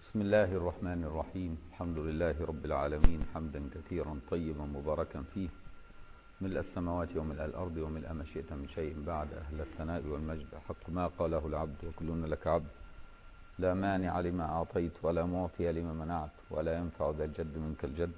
بسم الله الرحمن الرحيم الحمد لله رب العالمين حمدا كثيرا طيبا مباركا فيه ملء السماوات وملء الأرض وملء ما شئت من شيء بعد أهل الثناء والمجد حق ما قاله العبد وكلنا لك عبد لا مانع لما أعطيت ولا معطي لما منعت ولا ينفع ذا الجد منك الجد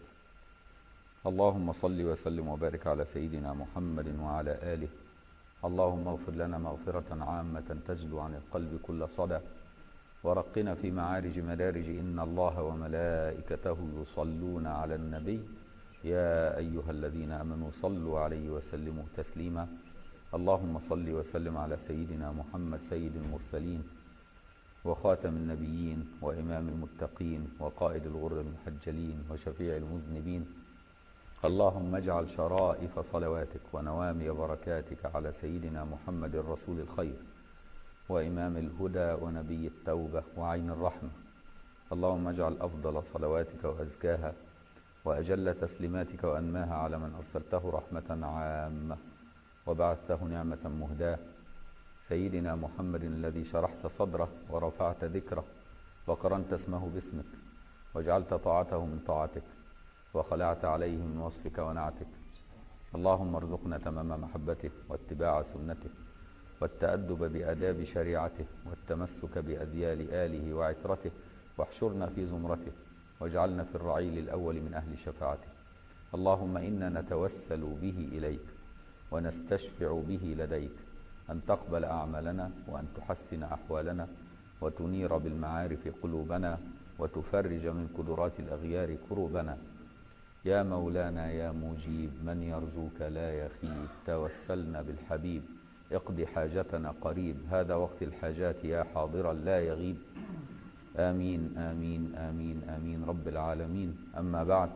اللهم صل وسلم وبارك على سيدنا محمد وعلى آله اللهم اغفر لنا مغفرة عامة تجلو عن القلب كل صدى ورقنا في معارج مدارج إن الله وملائكته يصلون على النبي يا أيها الذين أمنوا صلوا عليه وسلموا تسليما اللهم صل وسلم على سيدنا محمد سيد المرسلين وخاتم النبيين وإمام المتقين وقائد الغر المحجلين وشفيع المذنبين اللهم اجعل شرائف صلواتك ونوامي بركاتك على سيدنا محمد رسول الخير وإمام الهدى ونبي التوبة وعين الرحمة اللهم اجعل أفضل صلواتك وأزكاها وأجل تسليماتك وأنماها على من أرسلته رحمة عامة وبعثته نعمة مهداة سيدنا محمد الذي شرحت صدره ورفعت ذكره وقرنت اسمه باسمك وجعلت طاعته من طاعتك وخلعت عليه من وصفك ونعتك اللهم ارزقنا تمام محبته واتباع سنته والتأدب بأداب شريعته والتمسك بأذيال آله وعترته واحشرنا في زمرته واجعلنا في الرعيل الأول من أهل شفاعته اللهم إنا نتوسل به إليك ونستشفع به لديك أن تقبل أعمالنا وأن تحسن أحوالنا وتنير بالمعارف قلوبنا وتفرج من قدرات الأغيار كروبنا يا مولانا يا مجيب من يرجوك لا يخيب توسلنا بالحبيب اقضي حاجتنا قريب هذا وقت الحاجات يا حاضرا لا يغيب آمين آمين آمين آمين رب العالمين أما بعد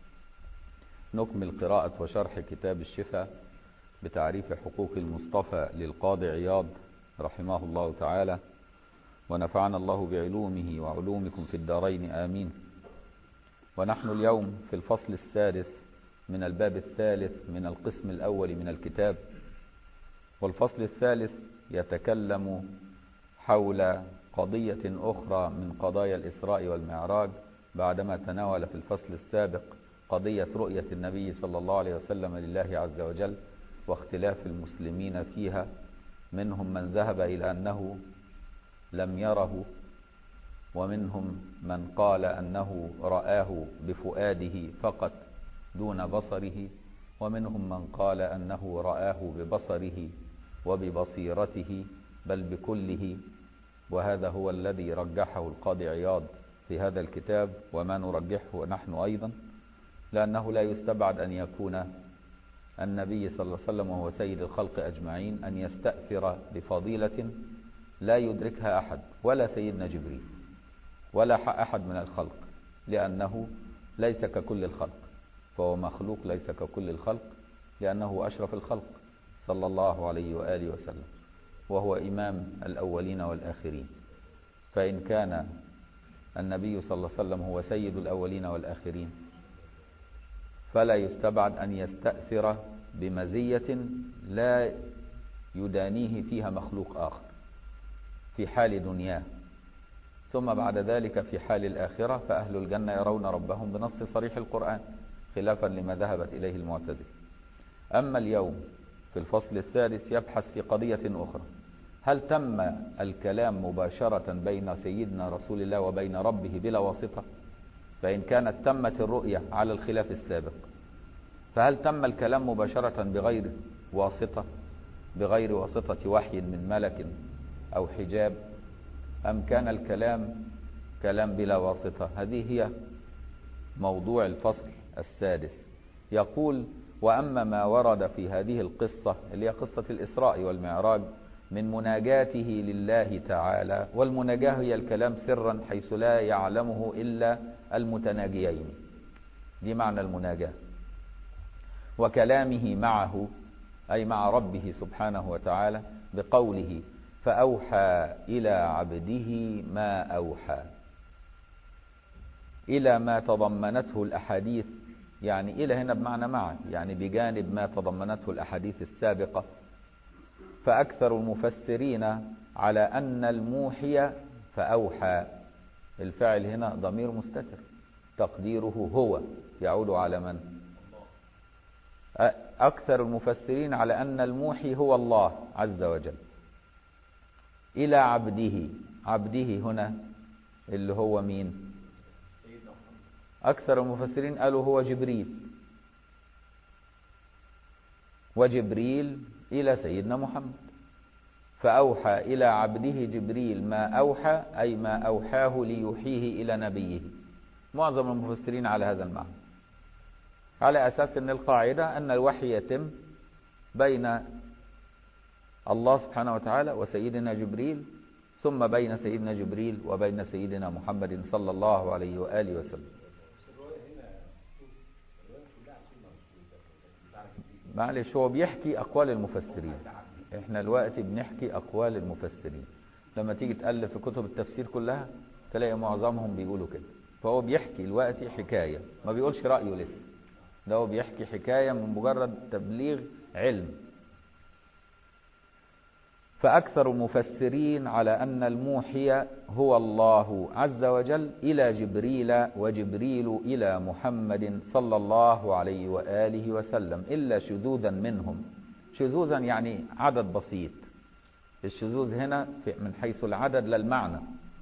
نكمل قراءة وشرح كتاب الشفاء بتعريف حقوق المصطفى للقاضي عياض رحمه الله تعالى ونفعنا الله بعلومه وعلومكم في الدارين آمين ونحن اليوم في الفصل السادس من الباب الثالث من القسم الأول من الكتاب والفصل الثالث يتكلم حول قضية أخرى من قضايا الإسراء والمعراج بعدما تناول في الفصل السابق قضية رؤية النبي صلى الله عليه وسلم لله عز وجل واختلاف المسلمين فيها منهم من ذهب إلى أنه لم يره ومنهم من قال أنه رآه بفؤاده فقط دون بصره ومنهم من قال أنه رآه ببصره وببصيرته بل بكله وهذا هو الذي رجحه القاضي عياض في هذا الكتاب وما نرجحه نحن أيضا لأنه لا يستبعد أن يكون النبي صلى الله عليه وسلم وهو سيد الخلق أجمعين أن يستأثر بفضيلة لا يدركها أحد ولا سيدنا جبريل ولا أحد من الخلق لأنه ليس ككل الخلق فهو مخلوق ليس ككل الخلق لأنه أشرف الخلق صلى الله عليه وآله وسلم وهو إمام الأولين والآخرين فإن كان النبي صلى الله عليه وسلم هو سيد الأولين والآخرين فلا يستبعد أن يستأثر بمزية لا يدانيه فيها مخلوق آخر في حال دنياه ثم بعد ذلك في حال الآخرة فأهل الجنة يرون ربهم بنص صريح القرآن خلافا لما ذهبت إليه المعتزلة أما اليوم في الفصل الثالث يبحث في قضية أخرى هل تم الكلام مباشرة بين سيدنا رسول الله وبين ربه بلا واسطة فإن كانت تمت الرؤية على الخلاف السابق فهل تم الكلام مباشرة بغير واسطة بغير واسطة وحي من ملك أو حجاب أم كان الكلام كلام بلا واسطة هذه هي موضوع الفصل السادس يقول وأما ما ورد في هذه القصة اللي هي قصة الإسراء والمعراج من مناجاته لله تعالى والمناجاة هي الكلام سرا حيث لا يعلمه إلا المتناجيين دي معنى المناجاة وكلامه معه أي مع ربه سبحانه وتعالى بقوله فأوحى إلى عبده ما أوحى إلى ما تضمنته الأحاديث يعني إلى هنا بمعنى مع يعني بجانب ما تضمنته الأحاديث السابقة فأكثر المفسرين على أن الموحي فأوحى الفاعل هنا ضمير مستتر تقديره هو يعود على من أكثر المفسرين على أن الموحي هو الله عز وجل إلى عبده عبده هنا اللي هو مين أكثر المفسرين قالوا هو جبريل وجبريل إلى سيدنا محمد فأوحى إلى عبده جبريل ما أوحى أي ما أوحاه ليوحيه إلى نبيه معظم المفسرين على هذا المعنى على أساس أن القاعدة أن الوحي يتم بين الله سبحانه وتعالى وسيدنا جبريل ثم بين سيدنا جبريل وبين سيدنا محمد صلى الله عليه وآله وسلم معلش هو بيحكي أقوال المفسرين احنا دلوقتي بنحكي أقوال المفسرين لما تيجي تألف في كتب التفسير كلها تلاقي معظمهم بيقولوا كده فهو بيحكي دلوقتي حكاية ما بيقولش رأيه لسه ده هو بيحكي حكاية من مجرد تبليغ علم فأكثر المفسرين على أن الموحي هو الله عز وجل إلى جبريل وجبريل إلى محمد صلى الله عليه وآله وسلم إلا شذوذا منهم شذوذا يعني عدد بسيط الشذوذ هنا من حيث العدد لا المعنى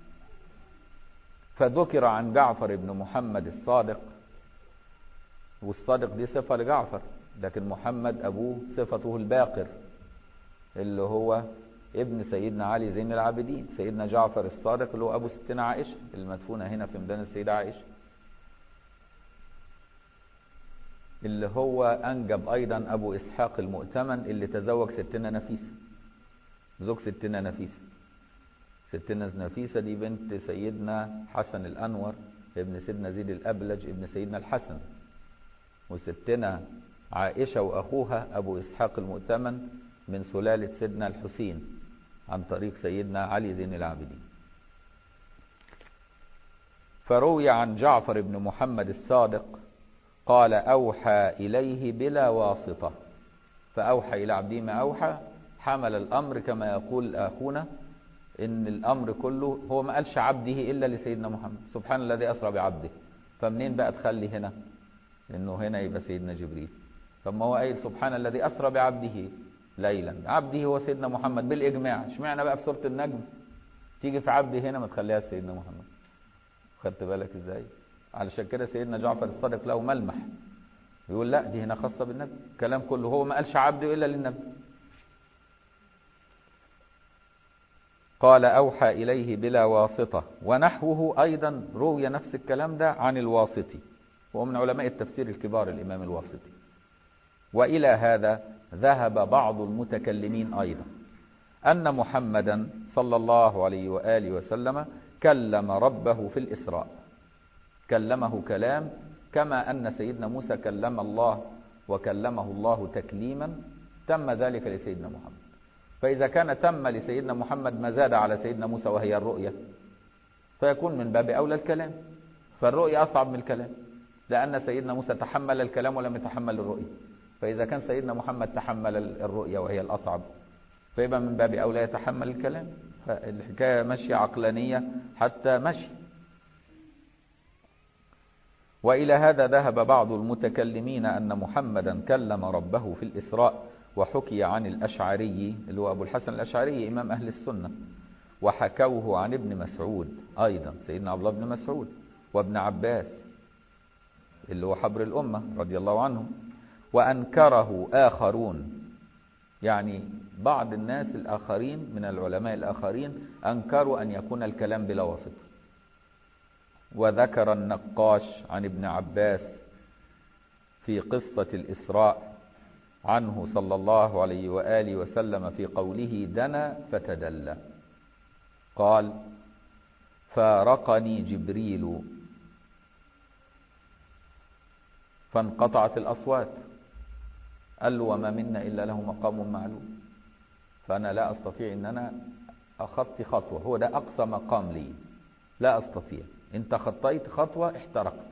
فذكر عن جعفر بن محمد الصادق والصادق دي صفة لجعفر لكن محمد أبوه صفته الباقر اللي هو ابن سيدنا علي زين العابدين سيدنا جعفر الصادق اللي هو أبو ستنا عائشة المدفونة هنا في ميدان السيدة عائشة اللي هو أنجب أيضا أبو إسحاق المؤتمن اللي تزوج ستنا نفيسة زوج ستنا نفيسة ستنا نفيسة دي بنت سيدنا حسن الأنور ابن سيدنا زيد الأبلج ابن سيدنا الحسن وستنا عائشة وأخوها أبو إسحاق المؤتمن من سلالة سيدنا الحسين عن طريق سيدنا علي زين العابدين فروي عن جعفر بن محمد الصادق قال أوحى إليه بلا واسطة فأوحى إلى عبده ما أوحى حمل الأمر كما يقول أخونا إن الأمر كله هو ما قالش عبده إلا لسيدنا محمد سبحان الذي أسرى بعبده فمنين بقى تخلي هنا إنه هنا يبقى سيدنا جبريل طب ما هو قايل سبحان الذي أسرى بعبده ليلا عبده هو سيدنا محمد بالإجماع اشمعنى بقى في سورة النجم تيجي في عبده هنا ما تخليها سيدنا محمد خدت بالك ازاي علشان كده سيدنا جعفر الصادق له ملمح يقول لا دي هنا خاصة بالنبي الكلام كله هو ما قالش عبده إلا للنبي قال أوحى إليه بلا واسطة ونحوه أيضا روي نفس الكلام ده عن الواسطي وهو من علماء التفسير الكبار الإمام الواسطي وإلى هذا ذهب بعض المتكلمين أيضا أن محمدا صلى الله عليه وآله وسلم كلم ربه في الإسراء كلمه كلام كما أن سيدنا موسى كلم الله وكلمه الله تكليما تم ذلك لسيدنا محمد فإذا كان تم لسيدنا محمد ما زاد على سيدنا موسى وهي الرؤية فيكون من باب أولى الكلام فالرؤية أصعب من الكلام لأن سيدنا موسى تحمل الكلام ولم يتحمل الرؤية فإذا كان سيدنا محمد تحمل الرؤية وهي الأصعب فيبقى من باب أولى يتحمل الكلام فالحكاية ماشية عقلانية حتى مشي وإلى هذا ذهب بعض المتكلمين أن محمدا كلم ربه في الإسراء وحكي عن الأشعري اللي هو أبو الحسن الأشعري إمام أهل السنة وحكوه عن ابن مسعود أيضا سيدنا عبد الله بن مسعود وابن عباس اللي هو حبر الأمة رضي الله عنهم وأنكره آخرون يعني بعض الناس الآخرين من العلماء الآخرين أنكروا أن يكون الكلام بلا واسطة وذكر النقاش عن ابن عباس في قصة الإسراء عنه صلى الله عليه وآله وسلم في قوله دنا فتدلى قال فارقني جبريل فانقطعت الأصوات قال له وما منا إلا له مقام معلوم فأنا لا أستطيع أن أنا أخطي خطوة هو ده أقصى مقام لي لا أستطيع انت خطيت خطوة احترقت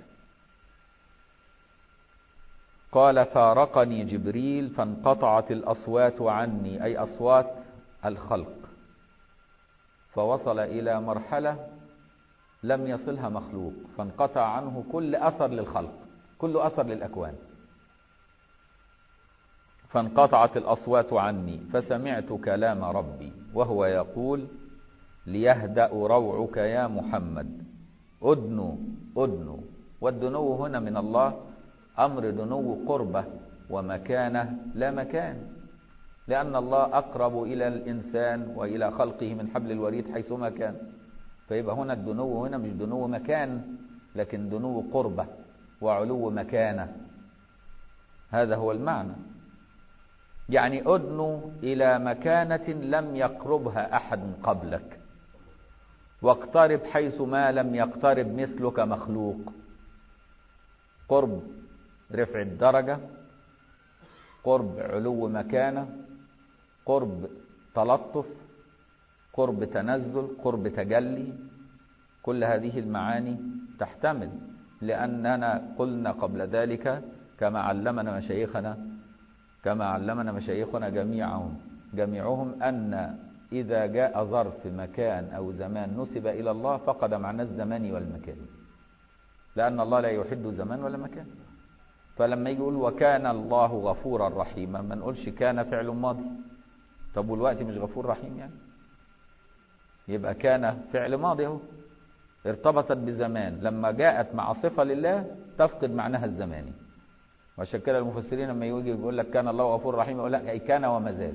قال فارقني جبريل فانقطعت الأصوات عني أي أصوات الخلق فوصل إلى مرحلة لم يصلها مخلوق فانقطع عنه كل أثر للخلق كل أثر للأكوان فانقطعت الأصوات عني فسمعت كلام ربي وهو يقول ليهدأ روعك يا محمد أدنو أدنو والدنو هنا من الله أمر دنو قربة ومكانة لا مكان لأن الله أقرب إلى الإنسان وإلى خلقه من حبل الوريد حيثما كان فيبقى هنا الدنو هنا مش دنو مكان لكن دنو قربة وعلو مكانة هذا هو المعنى يعني أدنو إلى مكانة لم يقربها أحد قبلك واقترب حيث ما لم يقترب مثلك مخلوق قرب رفع الدرجة قرب علو مكانة قرب تلطف قرب تنزل قرب تجلي كل هذه المعاني تحتمل لأننا قلنا قبل ذلك كما علمنا مشايخنا كما علمنا مشايخنا جميعهم جميعهم أن إذا جاء ظرف مكان أو زمان نسب إلى الله فقد معنى الزمان والمكان لأن الله لا يحد زمان ولا مكان فلما يجي يقول وكان الله غفورا رحيما ما نقولش كان فعل ماضي طب والوقت مش غفور رحيم يعني يبقى كان فعل ماضي اهو ارتبطت بزمان لما جاءت مع صفة لله تفقد معناها الزماني وعشان كده المفسرين لما يجي يقول لك كان الله غفور رحيم يقول لك أي كان وما زال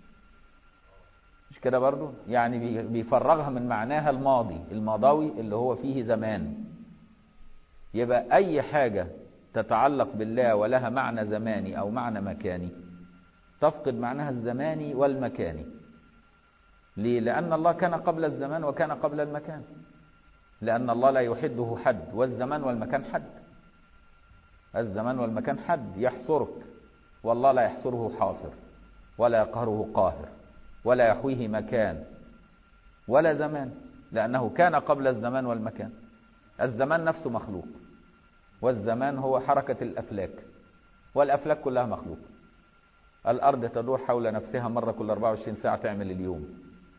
مش كده برضو يعني بيفرغها من معناها الماضي الماضوي اللي هو فيه زمان يبقى أي حاجة تتعلق بالله ولها معنى زماني أو معنى مكاني تفقد معناها الزماني والمكاني ليه؟ لأن الله كان قبل الزمان وكان قبل المكان لأن الله لا يحده حد والزمان والمكان حد الزمان والمكان حد يحصرك والله لا يحصره حاصر ولا يقهره قاهر ولا يحويه مكان ولا زمان لأنه كان قبل الزمان والمكان الزمان نفسه مخلوق والزمان هو حركة الأفلاك والأفلاك كلها مخلوق الأرض تدور حول نفسها مرة كل 24 ساعة تعمل اليوم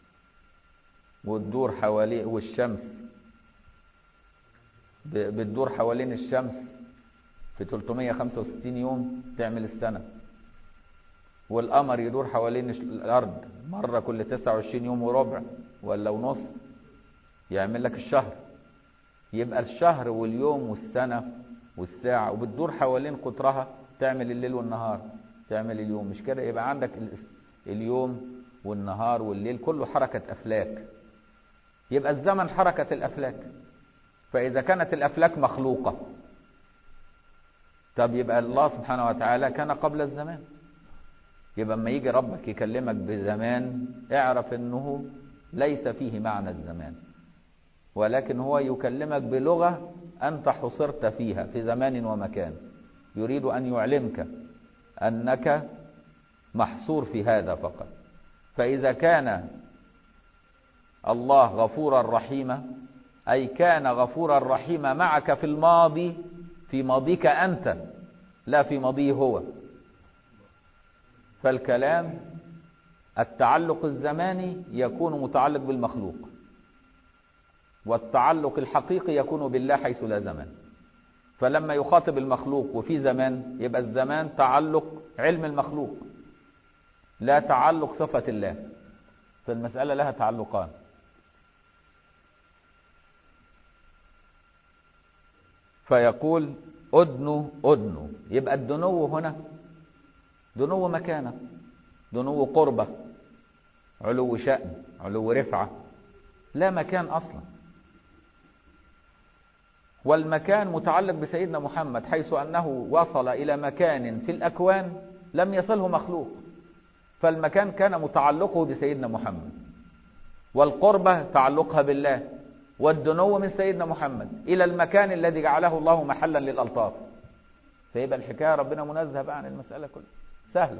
وتدور حواليه والشمس بتدور حوالين الشمس في 365 يوم تعمل السنة والقمر يدور حوالين الأرض مرة كل 29 يوم وربع ولا ونص يعمل لك الشهر يبقى الشهر واليوم والسنة والساعة وبتدور حوالين قطرها تعمل الليل والنهار تعمل اليوم مش كده يبقى عندك اليوم والنهار والليل كله حركة أفلاك يبقى الزمن حركة الأفلاك فإذا كانت الأفلاك مخلوقة طب يبقى الله سبحانه وتعالى كان قبل الزمان يبقى اما يجي ربك يكلمك بزمان اعرف انه ليس فيه معنى الزمان ولكن هو يكلمك بلغة أنت حصرت فيها في زمان ومكان يريد أن يعلمك أنك محصور في هذا فقط فإذا كان الله غفورا رحيما أي كان غفورا رحيما معك في الماضي في ماضيك أنت لا في ماضيه هو فالكلام التعلق الزماني يكون متعلق بالمخلوق والتعلق الحقيقي يكون بالله حيث لا زمان فلما يخاطب المخلوق وفي زمان يبقى الزمان تعلق علم المخلوق لا تعلق صفة الله فالمسألة لها تعلقان فيقول أدنو أدنو يبقى الدنو هنا دنو مكانة دنو قربة علو شأن علو رفعة لا مكان أصلا والمكان متعلق بسيدنا محمد حيث أنه وصل إلى مكان في الأكوان لم يصله مخلوق فالمكان كان متعلقه بسيدنا محمد والقربة تعلقها بالله والدنو من سيدنا محمد إلى المكان الذي جعله الله محلا للألطاف فيبقى الحكاية ربنا منزه بقى عن المسألة كلها سهلة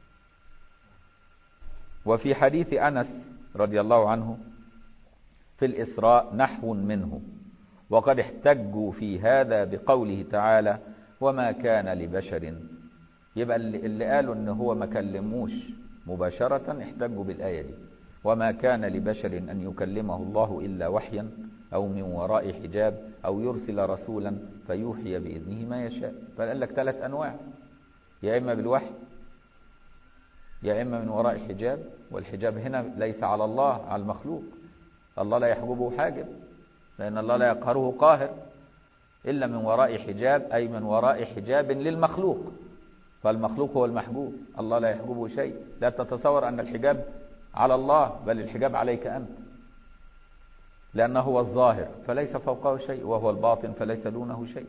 وفي حديث أنس رضي الله عنه في الإسراء نحو منه وقد احتجوا في هذا بقوله تعالى وما كان لبشر يبقى اللي قالوا ان هو ما كلموش مباشرة احتجوا بالآية دي وما كان لبشر أن يكلمه الله إلا وحيا أو من وراء حجاب أو يرسل رسولا فيوحي بإذنه ما يشاء فقال لك ثلاث أنواع يا إما بالوحي يا إما من وراء حجاب والحجاب هنا ليس على الله على المخلوق الله لا يحجبه حاجب لأن الله لا يقهره قاهر إلا من وراء حجاب أي من وراء حجاب للمخلوق فالمخلوق هو المحجوب الله لا يحجبه شيء لا تتصور أن الحجاب على الله بل الحجاب عليك أنت لأنه هو الظاهر فليس فوقه شيء وهو الباطن فليس دونه شيء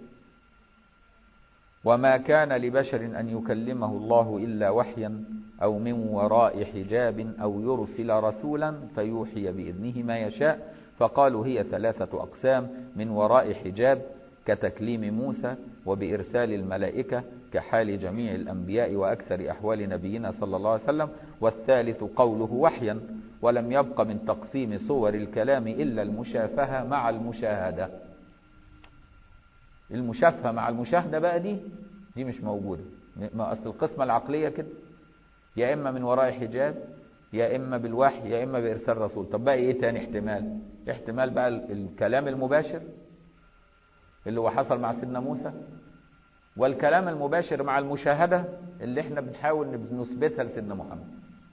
وما كان لبشر أن يكلمه الله إلا وحيا أو من وراء حجاب أو يرسل رسولا فيوحي بإذنه ما يشاء فقالوا هي ثلاثة أقسام من وراء حجاب كتكليم موسى وبإرسال الملائكة كحال جميع الأنبياء وأكثر أحوال نبينا صلى الله عليه وسلم والثالث قوله وحيا ولم يبق من تقسيم صور الكلام إلا المشافهة مع المشاهدة المشافهة مع المشاهدة بقى دي دي مش موجودة ما أصل القسمة العقلية كده يا إما من وراء حجاب يا إما بالوحي يا إما بإرسال رسول طب بقى إيه تاني احتمال احتمال بقى الكلام المباشر اللي هو حصل مع سيدنا موسى والكلام المباشر مع المشاهدة اللي احنا بنحاول نثبتها لسيدنا محمد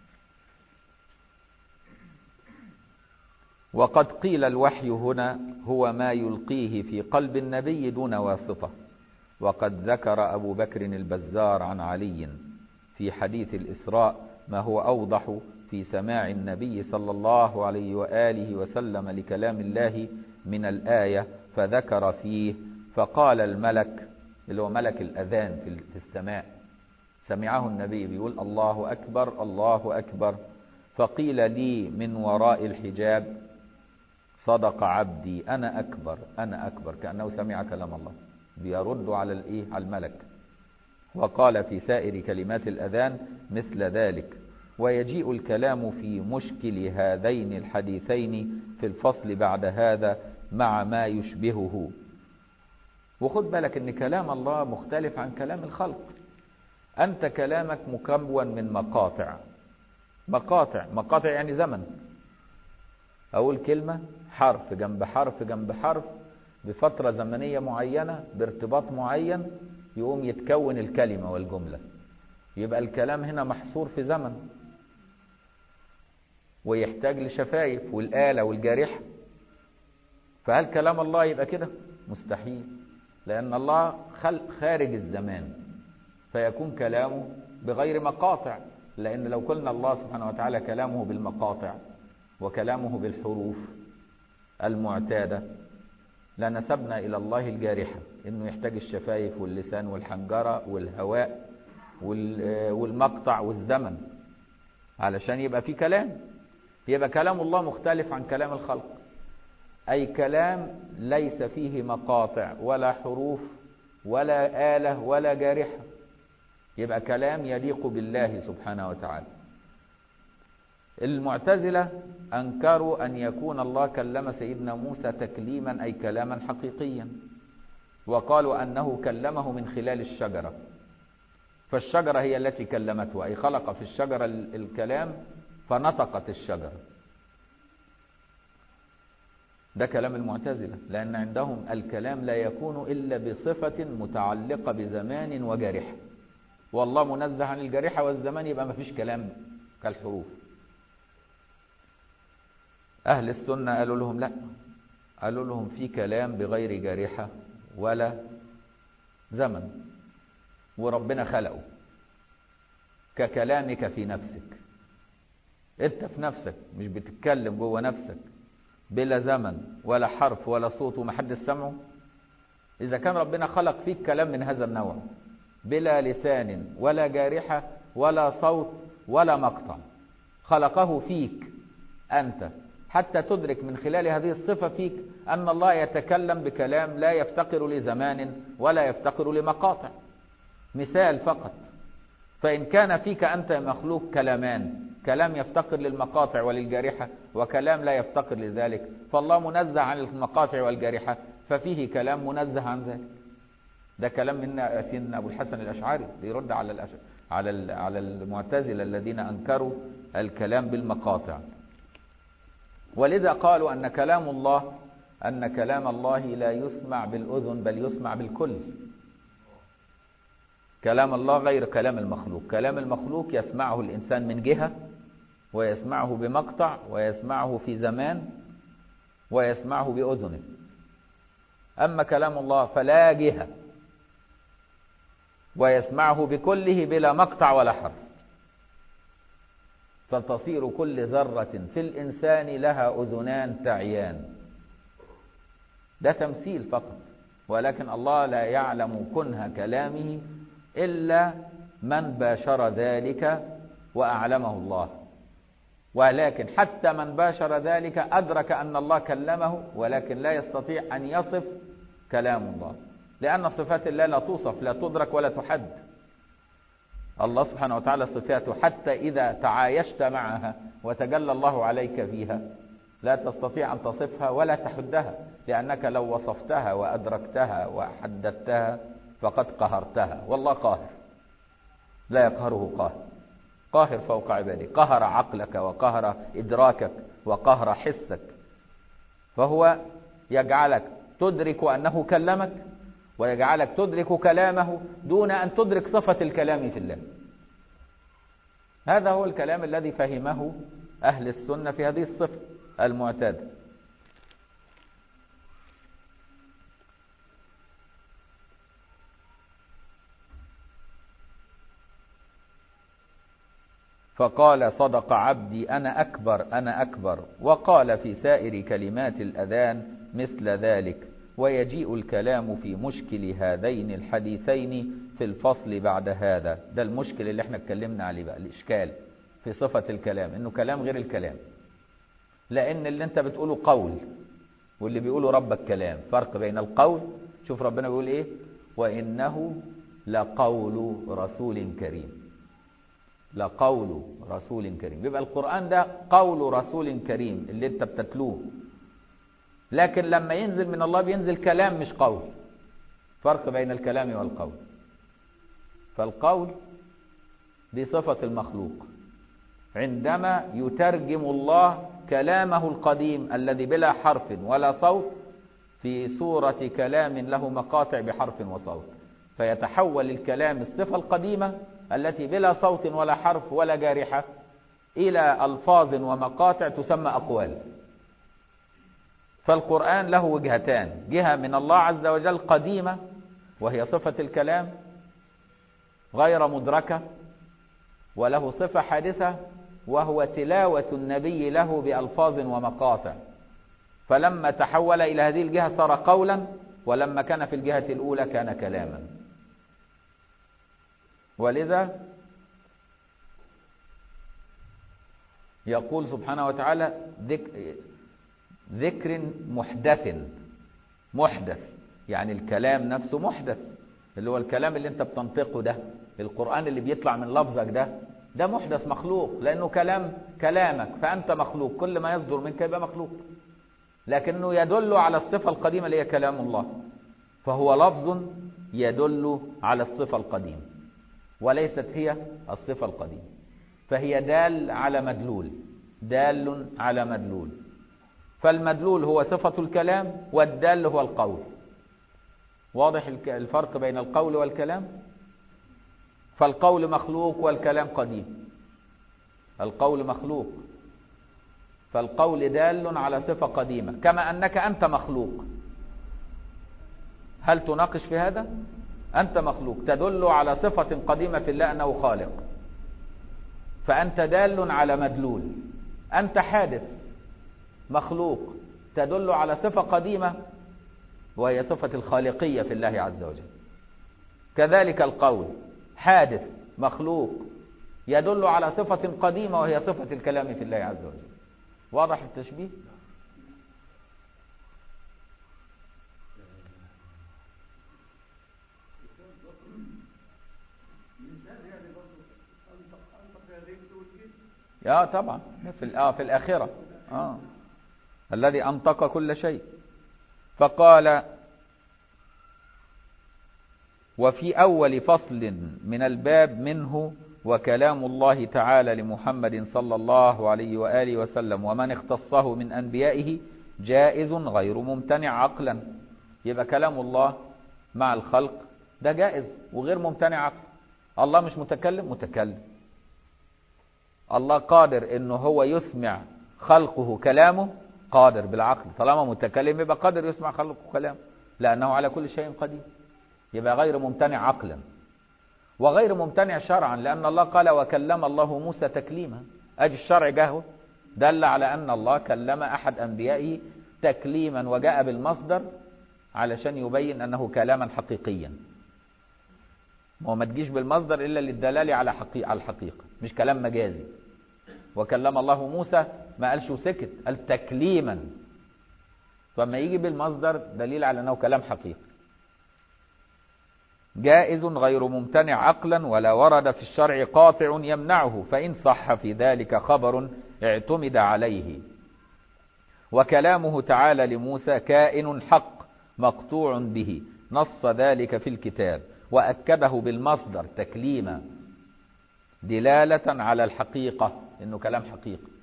وقد قيل الوحي هنا هو ما يلقيه في قلب النبي دون واسطة وقد ذكر أبو بكر البزار عن علي في حديث الإسراء ما هو أوضح في سماع النبي صلى الله عليه وآله وسلم لكلام الله من الآية فذكر فيه فقال الملك اللي هو ملك الأذان في السماء سمعه النبي بيقول الله أكبر الله أكبر فقيل لي من وراء الحجاب صدق عبدي أنا أكبر أنا أكبر كأنه سمع كلام الله بيرد على الإيه على الملك وقال في سائر كلمات الأذان مثل ذلك ويجيء الكلام في مشكل هذين الحديثين في الفصل بعد هذا مع ما يشبهه وخد بالك ان كلام الله مختلف عن كلام الخلق انت كلامك مكون من مقاطع مقاطع مقاطع يعني زمن اقول كلمة حرف جنب حرف جنب حرف بفترة زمنية معينة بارتباط معين يقوم يتكون الكلمة والجملة يبقى الكلام هنا محصور في زمن ويحتاج لشفايف والآلة والجارحة فهل كلام الله يبقى كده مستحيل لأن الله خلق خارج الزمان فيكون كلامه بغير مقاطع لأن لو قلنا الله سبحانه وتعالى كلامه بالمقاطع وكلامه بالحروف المعتادة لنسبنا إلى الله الجارحة إنه يحتاج الشفايف واللسان والحنجرة والهواء والمقطع والزمن علشان يبقى في كلام يبقى كلام الله مختلف عن كلام الخلق أي كلام ليس فيه مقاطع ولا حروف ولا آلة ولا جارحة يبقى كلام يليق بالله سبحانه وتعالى المعتزلة أنكروا أن يكون الله كلم سيدنا موسى تكليما أي كلاما حقيقيا وقالوا أنه كلمه من خلال الشجرة فالشجرة هي التي كلمته أي خلق في الشجرة الكلام فنطقت الشجرة ده كلام المعتزلة لأن عندهم الكلام لا يكون إلا بصفة متعلقة بزمان وجارحة والله منزه عن الجارحة والزمان يبقى ما فيش كلام كالحروف أهل السنة قالوا لهم لا قالوا لهم في كلام بغير جارحة ولا زمن وربنا خلقه ككلامك في نفسك انت في نفسك مش بتتكلم جوه نفسك بلا زمن ولا حرف ولا صوت ومحدش سمعه إذا كان ربنا خلق فيك كلام من هذا النوع بلا لسان ولا جارحة ولا صوت ولا مقطع خلقه فيك أنت حتى تدرك من خلال هذه الصفة فيك أن الله يتكلم بكلام لا يفتقر لزمان ولا يفتقر لمقاطع مثال فقط فإن كان فيك أنت مخلوق كلامان كلام يفتقر للمقاطع وللجارحة وكلام لا يفتقر لذلك فالله منزه عن المقاطع والجارحة ففيه كلام منزه عن ذلك ده كلام من سيدنا أبو الحسن الأشعري بيرد على الأش... على ال... على المعتزلة الذين أنكروا الكلام بالمقاطع ولذا قالوا أن كلام الله أن كلام الله لا يسمع بالأذن بل يسمع بالكل كلام الله غير كلام المخلوق كلام المخلوق يسمعه الإنسان من جهة ويسمعه بمقطع ويسمعه في زمان ويسمعه بأذنه أما كلام الله فلا جهة ويسمعه بكله بلا مقطع ولا حرف فتصير كل ذرة في الإنسان لها أذنان تعيان ده تمثيل فقط ولكن الله لا يعلم كنه كلامه إلا من باشر ذلك وأعلمه الله ولكن حتى من باشر ذلك أدرك أن الله كلمه ولكن لا يستطيع أن يصف كلام الله لأن صفات الله لا توصف لا تدرك ولا تحد الله سبحانه وتعالى صفاته حتى إذا تعايشت معها وتجلى الله عليك فيها لا تستطيع أن تصفها ولا تحدها لأنك لو وصفتها وأدركتها وحددتها فقد قهرتها والله قاهر لا يقهره قاهر قاهر فوق عباده قهر عقلك وقهر إدراكك وقهر حسك فهو يجعلك تدرك أنه كلمك ويجعلك تدرك كلامه دون أن تدرك صفة الكلام في الله هذا هو الكلام الذي فهمه أهل السنة في هذه الصفة المعتادة فقال صدق عبدي أنا أكبر أنا أكبر وقال في سائر كلمات الأذان مثل ذلك ويجيء الكلام في مشكل هذين الحديثين في الفصل بعد هذا ده المشكل اللي احنا اتكلمنا عليه بقى الإشكال في صفة الكلام إنه كلام غير الكلام لأن اللي انت بتقوله قول واللي بيقوله ربك كلام فرق بين القول شوف ربنا بيقول ايه وإنه لقول رسول كريم لقول رسول كريم يبقى القرآن ده قول رسول كريم اللي انت بتتلوه لكن لما ينزل من الله بينزل كلام مش قول فرق بين الكلام والقول فالقول دي صفة المخلوق عندما يترجم الله كلامه القديم الذي بلا حرف ولا صوت في صورة كلام له مقاطع بحرف وصوت فيتحول الكلام الصفة القديمة التي بلا صوت ولا حرف ولا جارحة إلى ألفاظ ومقاطع تسمى أقوال فالقرآن له وجهتان جهة من الله عز وجل قديمة وهي صفة الكلام غير مدركة وله صفة حادثة وهو تلاوة النبي له بألفاظ ومقاطع فلما تحول إلى هذه الجهة صار قولا ولما كان في الجهة الأولى كان كلاما ولذا يقول سبحانه وتعالى ذكر محدث محدث يعني الكلام نفسه محدث اللي هو الكلام اللي انت بتنطقه ده القرآن اللي بيطلع من لفظك ده ده محدث مخلوق لأنه كلام كلامك فأنت مخلوق كل ما يصدر منك يبقى مخلوق لكنه يدل على الصفة القديمة اللي هي كلام الله فهو لفظ يدل على الصفة القديمة وليست هي الصفة القديمة فهي دال على مدلول دال على مدلول فالمدلول هو صفة الكلام والدال هو القول واضح الفرق بين القول والكلام فالقول مخلوق والكلام قديم القول مخلوق فالقول دال على صفة قديمة كما أنك أنت مخلوق هل تناقش في هذا؟ أنت مخلوق تدل على صفة قديمة في الله أنه خالق فأنت دال على مدلول أنت حادث مخلوق تدل على صفة قديمة وهي صفة الخالقية في الله عز وجل كذلك القول حادث مخلوق يدل على صفة قديمة وهي صفة الكلام في الله عز وجل واضح التشبيه يا طبعا في اه في الآخرة اه الذي أنطق كل شيء فقال وفي أول فصل من الباب منه وكلام الله تعالى لمحمد صلى الله عليه وآله وسلم ومن اختصه من أنبيائه جائز غير ممتنع عقلا يبقى كلام الله مع الخلق ده جائز وغير ممتنع عقلا الله مش متكلم متكلم الله قادر انه هو يسمع خلقه كلامه قادر بالعقل طالما متكلم يبقى قادر يسمع خلقه كلامه لانه على كل شيء قدير يبقى غير ممتنع عقلا وغير ممتنع شرعا لان الله قال وكلم الله موسى تكليما اجي الشرع جاهه دل على ان الله كلم احد انبيائه تكليما وجاء بالمصدر علشان يبين انه كلاما حقيقيا هو ما تجيش بالمصدر الا للدلاله على حقيقة على الحقيقه مش كلام مجازي وكلم الله موسى ما قالش وسكت قال تكليما فما يجي بالمصدر دليل على انه كلام حقيقي جائز غير ممتنع عقلا ولا ورد في الشرع قاطع يمنعه فإن صح في ذلك خبر اعتمد عليه وكلامه تعالى لموسى كائن حق مقطوع به نص ذلك في الكتاب وأكده بالمصدر تكليما دلالة على الحقيقة إنه كلام حقيقي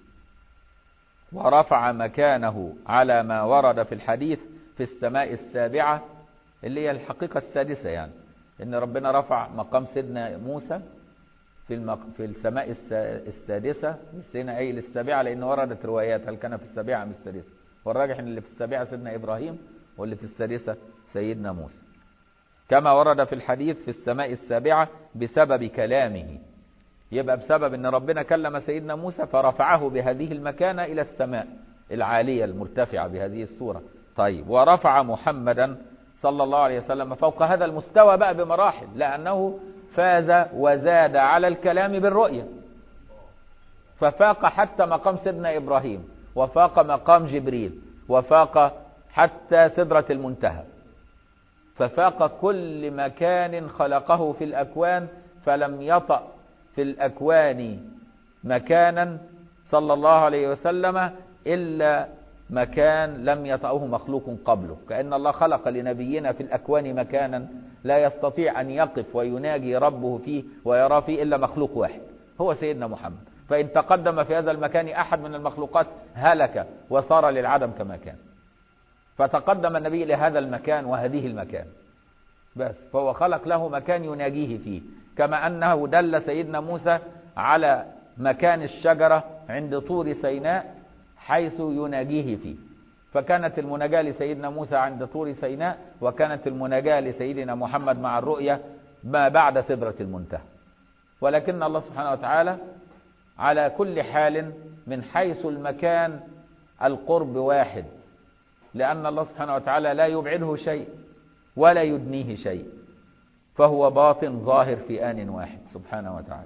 ورفع مكانه على ما ورد في الحديث في السماء السابعة اللي هي الحقيقة السادسة يعني إن ربنا رفع مقام سيدنا موسى في المق... في السماء السادسة مش هنا قايل السابعة لأن وردت روايات هل كان في السابعة أم السادسة والراجح إن اللي في السابعة سيدنا إبراهيم واللي في السادسة سيدنا موسى كما ورد في الحديث في السماء السابعة بسبب كلامه يبقى بسبب ان ربنا كلم سيدنا موسى فرفعه بهذه المكانة الى السماء العالية المرتفعة بهذه الصورة طيب ورفع محمدا صلى الله عليه وسلم فوق هذا المستوى بقى بمراحل لأنه فاز وزاد على الكلام بالرؤية ففاق حتى مقام سيدنا إبراهيم وفاق مقام جبريل وفاق حتى سدرة المنتهى ففاق كل مكان خلقه في الأكوان فلم يطأ في الأكوان مكانا صلى الله عليه وسلم إلا مكان لم يطأه مخلوق قبله كأن الله خلق لنبينا في الأكوان مكانا لا يستطيع أن يقف ويناجي ربه فيه ويرى فيه إلا مخلوق واحد هو سيدنا محمد فإن تقدم في هذا المكان أحد من المخلوقات هلك وصار للعدم كما كان فتقدم النبي لهذا المكان وهذه المكان بس فهو خلق له مكان يناجيه فيه كما أنه دل سيدنا موسى على مكان الشجرة عند طور سيناء حيث يناجيه فيه فكانت المناجاة لسيدنا موسى عند طور سيناء وكانت المناجاة لسيدنا محمد مع الرؤية ما بعد سدرة المنتهى ولكن الله سبحانه وتعالى على كل حال من حيث المكان القرب واحد لأن الله سبحانه وتعالى لا يبعده شيء ولا يدنيه شيء فهو باطن ظاهر في آن واحد سبحانه وتعالى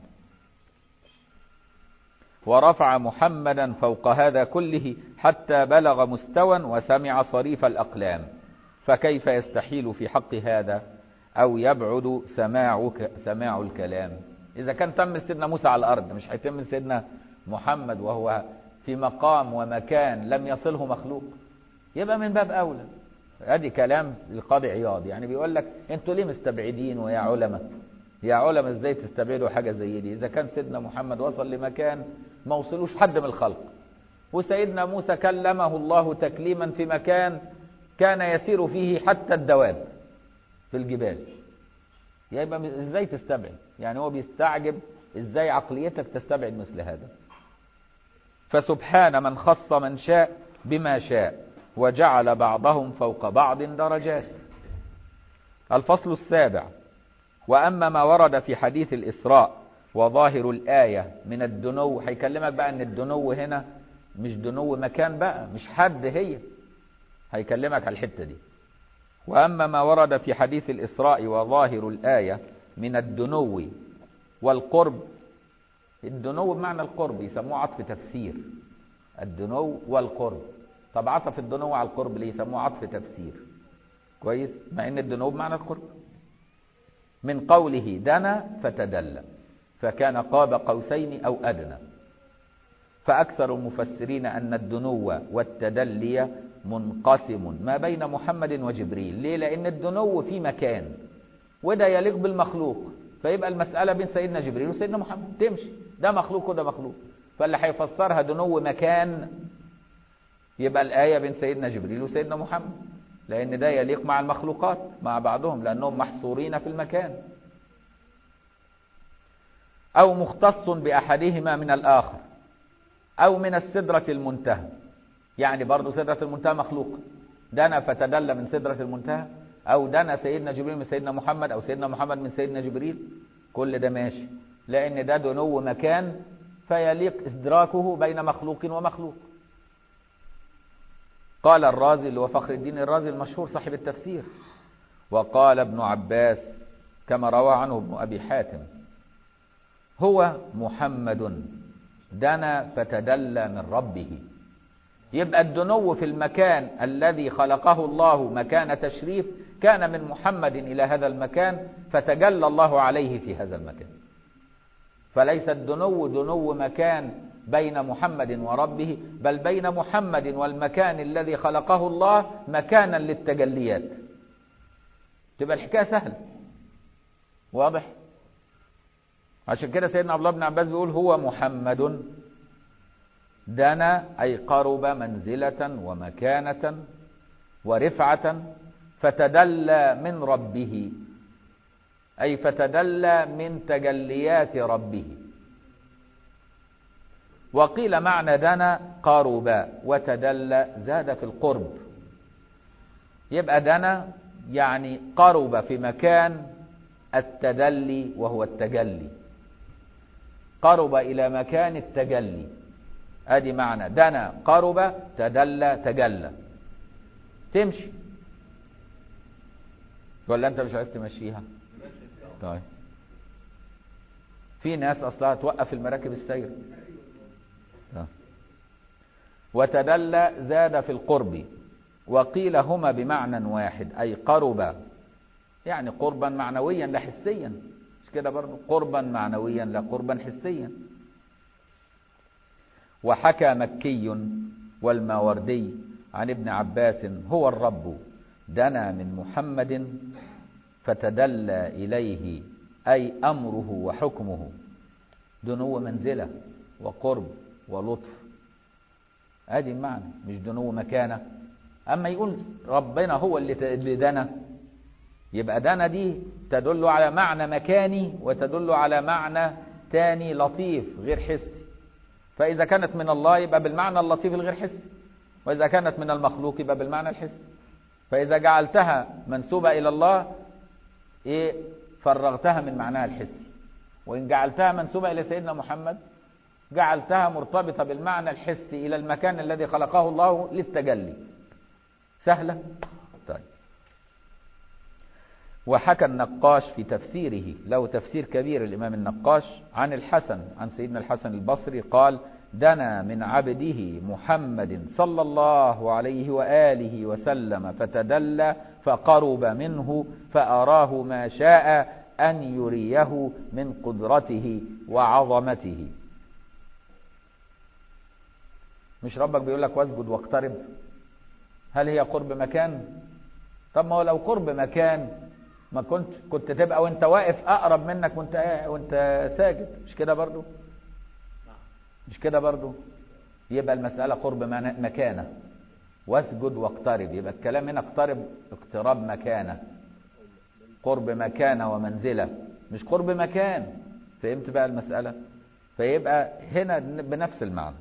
ورفع محمدا فوق هذا كله حتى بلغ مستوى وسمع صريف الأقلام فكيف يستحيل في حق هذا أو يبعد سماع, سماع الكلام إذا كان تم سيدنا موسى على الأرض مش هيتم سيدنا محمد وهو في مقام ومكان لم يصله مخلوق يبقى من باب أولى ادي كلام القاضي عياض يعني بيقول لك انتوا ليه مستبعدين ويا علماء يا علماء ازاي تستبعدوا حاجه زي دي اذا كان سيدنا محمد وصل لمكان ما وصلوش حد من الخلق وسيدنا موسى كلمه الله تكليما في مكان كان يسير فيه حتى الدواب في الجبال يبقى ازاي تستبعد يعني هو بيستعجب ازاي عقليتك تستبعد مثل هذا فسبحان من خص من شاء بما شاء وجعل بعضهم فوق بعض درجات الفصل السابع وأما ما ورد في حديث الإسراء وظاهر الآية من الدنو هيكلمك بقى أن الدنو هنا مش دنو مكان بقى مش حد هي هيكلمك على الحتة دي وأما ما ورد في حديث الإسراء وظاهر الآية من الدنو والقرب الدنو بمعنى القرب يسموه عطف تفسير الدنو والقرب طب عطف الدنو على القرب ليه يسموه عطف تفسير كويس مع ان الدنو بمعنى القرب من قوله دنا فتدلى فكان قاب قوسين او ادنى فاكثر المفسرين ان الدنو والتدلي منقسم ما بين محمد وجبريل ليه لان الدنو في مكان وده يليق بالمخلوق فيبقى المسألة بين سيدنا جبريل وسيدنا محمد تمشي ده مخلوق وده مخلوق فاللي هيفسرها دنو مكان يبقى الآية بين سيدنا جبريل وسيدنا محمد لأن ده يليق مع المخلوقات مع بعضهم لأنهم محصورين في المكان أو مختص بأحدهما من الآخر أو من السدرة المنتهى يعني برضو سدرة المنتهى مخلوق دنا فتدلى من سدرة المنتهى أو دنا سيدنا جبريل من سيدنا محمد أو سيدنا محمد من سيدنا جبريل كل ده ماشي لأن ده دنو مكان فيليق إدراكه بين مخلوق ومخلوق قال الرازي اللي هو فخر الدين الرازي المشهور صاحب التفسير وقال ابن عباس كما روى عنه ابن أبي حاتم هو محمد دنا فتدلى من ربه يبقى الدنو في المكان الذي خلقه الله مكان تشريف كان من محمد إلى هذا المكان فتجلى الله عليه في هذا المكان فليس الدنو دنو مكان بين محمد وربه بل بين محمد والمكان الذي خلقه الله مكانا للتجليات تبقى الحكاية سهلة واضح عشان كده سيدنا عبد الله بن عباس بيقول هو محمد دنا أي قرب منزلة ومكانة ورفعة فتدلى من ربه أي فتدلى من تجليات ربه وقيل معنى دنا قرب وتدلى زاد في القرب يبقى دنا يعني قرب في مكان التدلي وهو التجلي قرب إلى مكان التجلي ادي معنى دنا قرب تدلى تجلى تمشي ولا انت مش عايز تمشيها طيب في ناس اصلها توقف المراكب السير طيب. وتدلى زاد في القرب وقيل هما بمعنى واحد اي قرب يعني قربا معنويا لا حسيا مش كده برضه قربا معنويا لا قربا حسيا وحكى مكي والماوردي عن ابن عباس هو الرب دنا من محمد فتدلى إليه أي أمره وحكمه دنو منزلة وقرب ولطف ادي المعنى مش دنو مكانة أما يقول ربنا هو اللي دنا يبقى دنا دي تدل على معنى مكاني وتدل على معنى تاني لطيف غير حسي فإذا كانت من الله يبقى بالمعنى اللطيف الغير حسي وإذا كانت من المخلوق يبقى بالمعنى الحسي فإذا جعلتها منسوبة إلى الله إيه فرغتها من معناها الحسي وإن جعلتها منسوبة إلى سيدنا محمد جعلتها مرتبطة بالمعنى الحسي إلى المكان الذي خلقه الله للتجلي سهلة طيب وحكى النقاش في تفسيره له تفسير كبير الإمام النقاش عن الحسن عن سيدنا الحسن البصري قال دنا من عبده محمد صلى الله عليه وآله وسلم فتدلى فقرب منه فأراه ما شاء أن يريه من قدرته وعظمته مش ربك بيقول لك واسجد واقترب هل هي قرب مكان طب ما هو لو قرب مكان ما كنت كنت تبقى وانت واقف اقرب منك وانت وانت ساجد مش كده برضو مش كده برضو يبقى المسألة قرب مكانة واسجد واقترب يبقى الكلام هنا اقترب اقتراب مكانة قرب مكانة ومنزلة مش قرب مكان فهمت بقى المسألة فيبقى هنا بنفس المعنى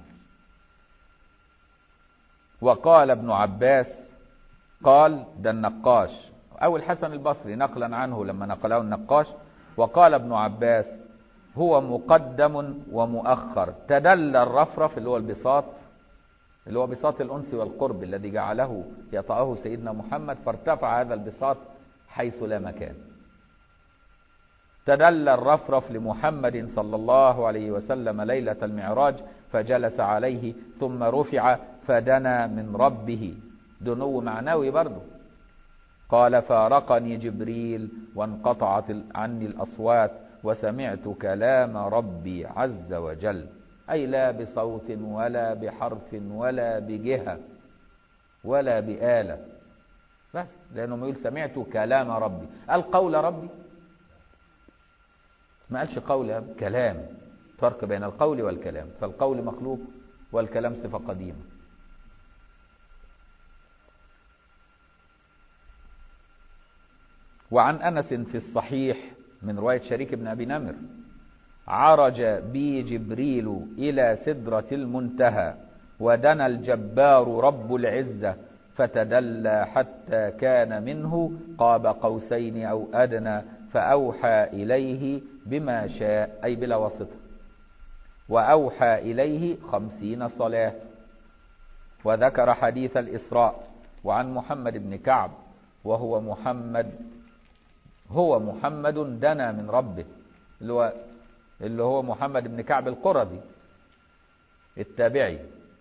وقال ابن عباس قال ده النقاش أو الحسن البصري نقلا عنه لما نقله النقاش وقال ابن عباس هو مقدم ومؤخر تدلى الرفرف اللي هو البساط اللي هو بساط الأنس والقرب الذي جعله يطأه سيدنا محمد فارتفع هذا البساط حيث لا مكان تدلى الرفرف لمحمد صلى الله عليه وسلم ليلة المعراج فجلس عليه ثم رفع فدنا من ربه دنو معنوي برضه قال فارقني جبريل وانقطعت عني الأصوات وسمعت كلام ربي عز وجل أي لا بصوت ولا بحرف ولا بجهة ولا بآلة بس لأنه يقول سمعت كلام ربي القول ربي ما قالش قول كلام فرق بين القول والكلام فالقول مخلوق والكلام صفة قديمة وعن أنس في الصحيح من رواية شريك بن أبي نمر عرج بي جبريل إلى سدرة المنتهى ودنا الجبار رب العزة فتدلى حتى كان منه قاب قوسين أو أدنى فأوحى إليه بما شاء أي بلا واسطة وأوحى إليه خمسين صلاة وذكر حديث الإسراء وعن محمد بن كعب وهو محمد هو محمد دنا من ربه اللي هو, اللي هو محمد بن كعب القرظي التابعي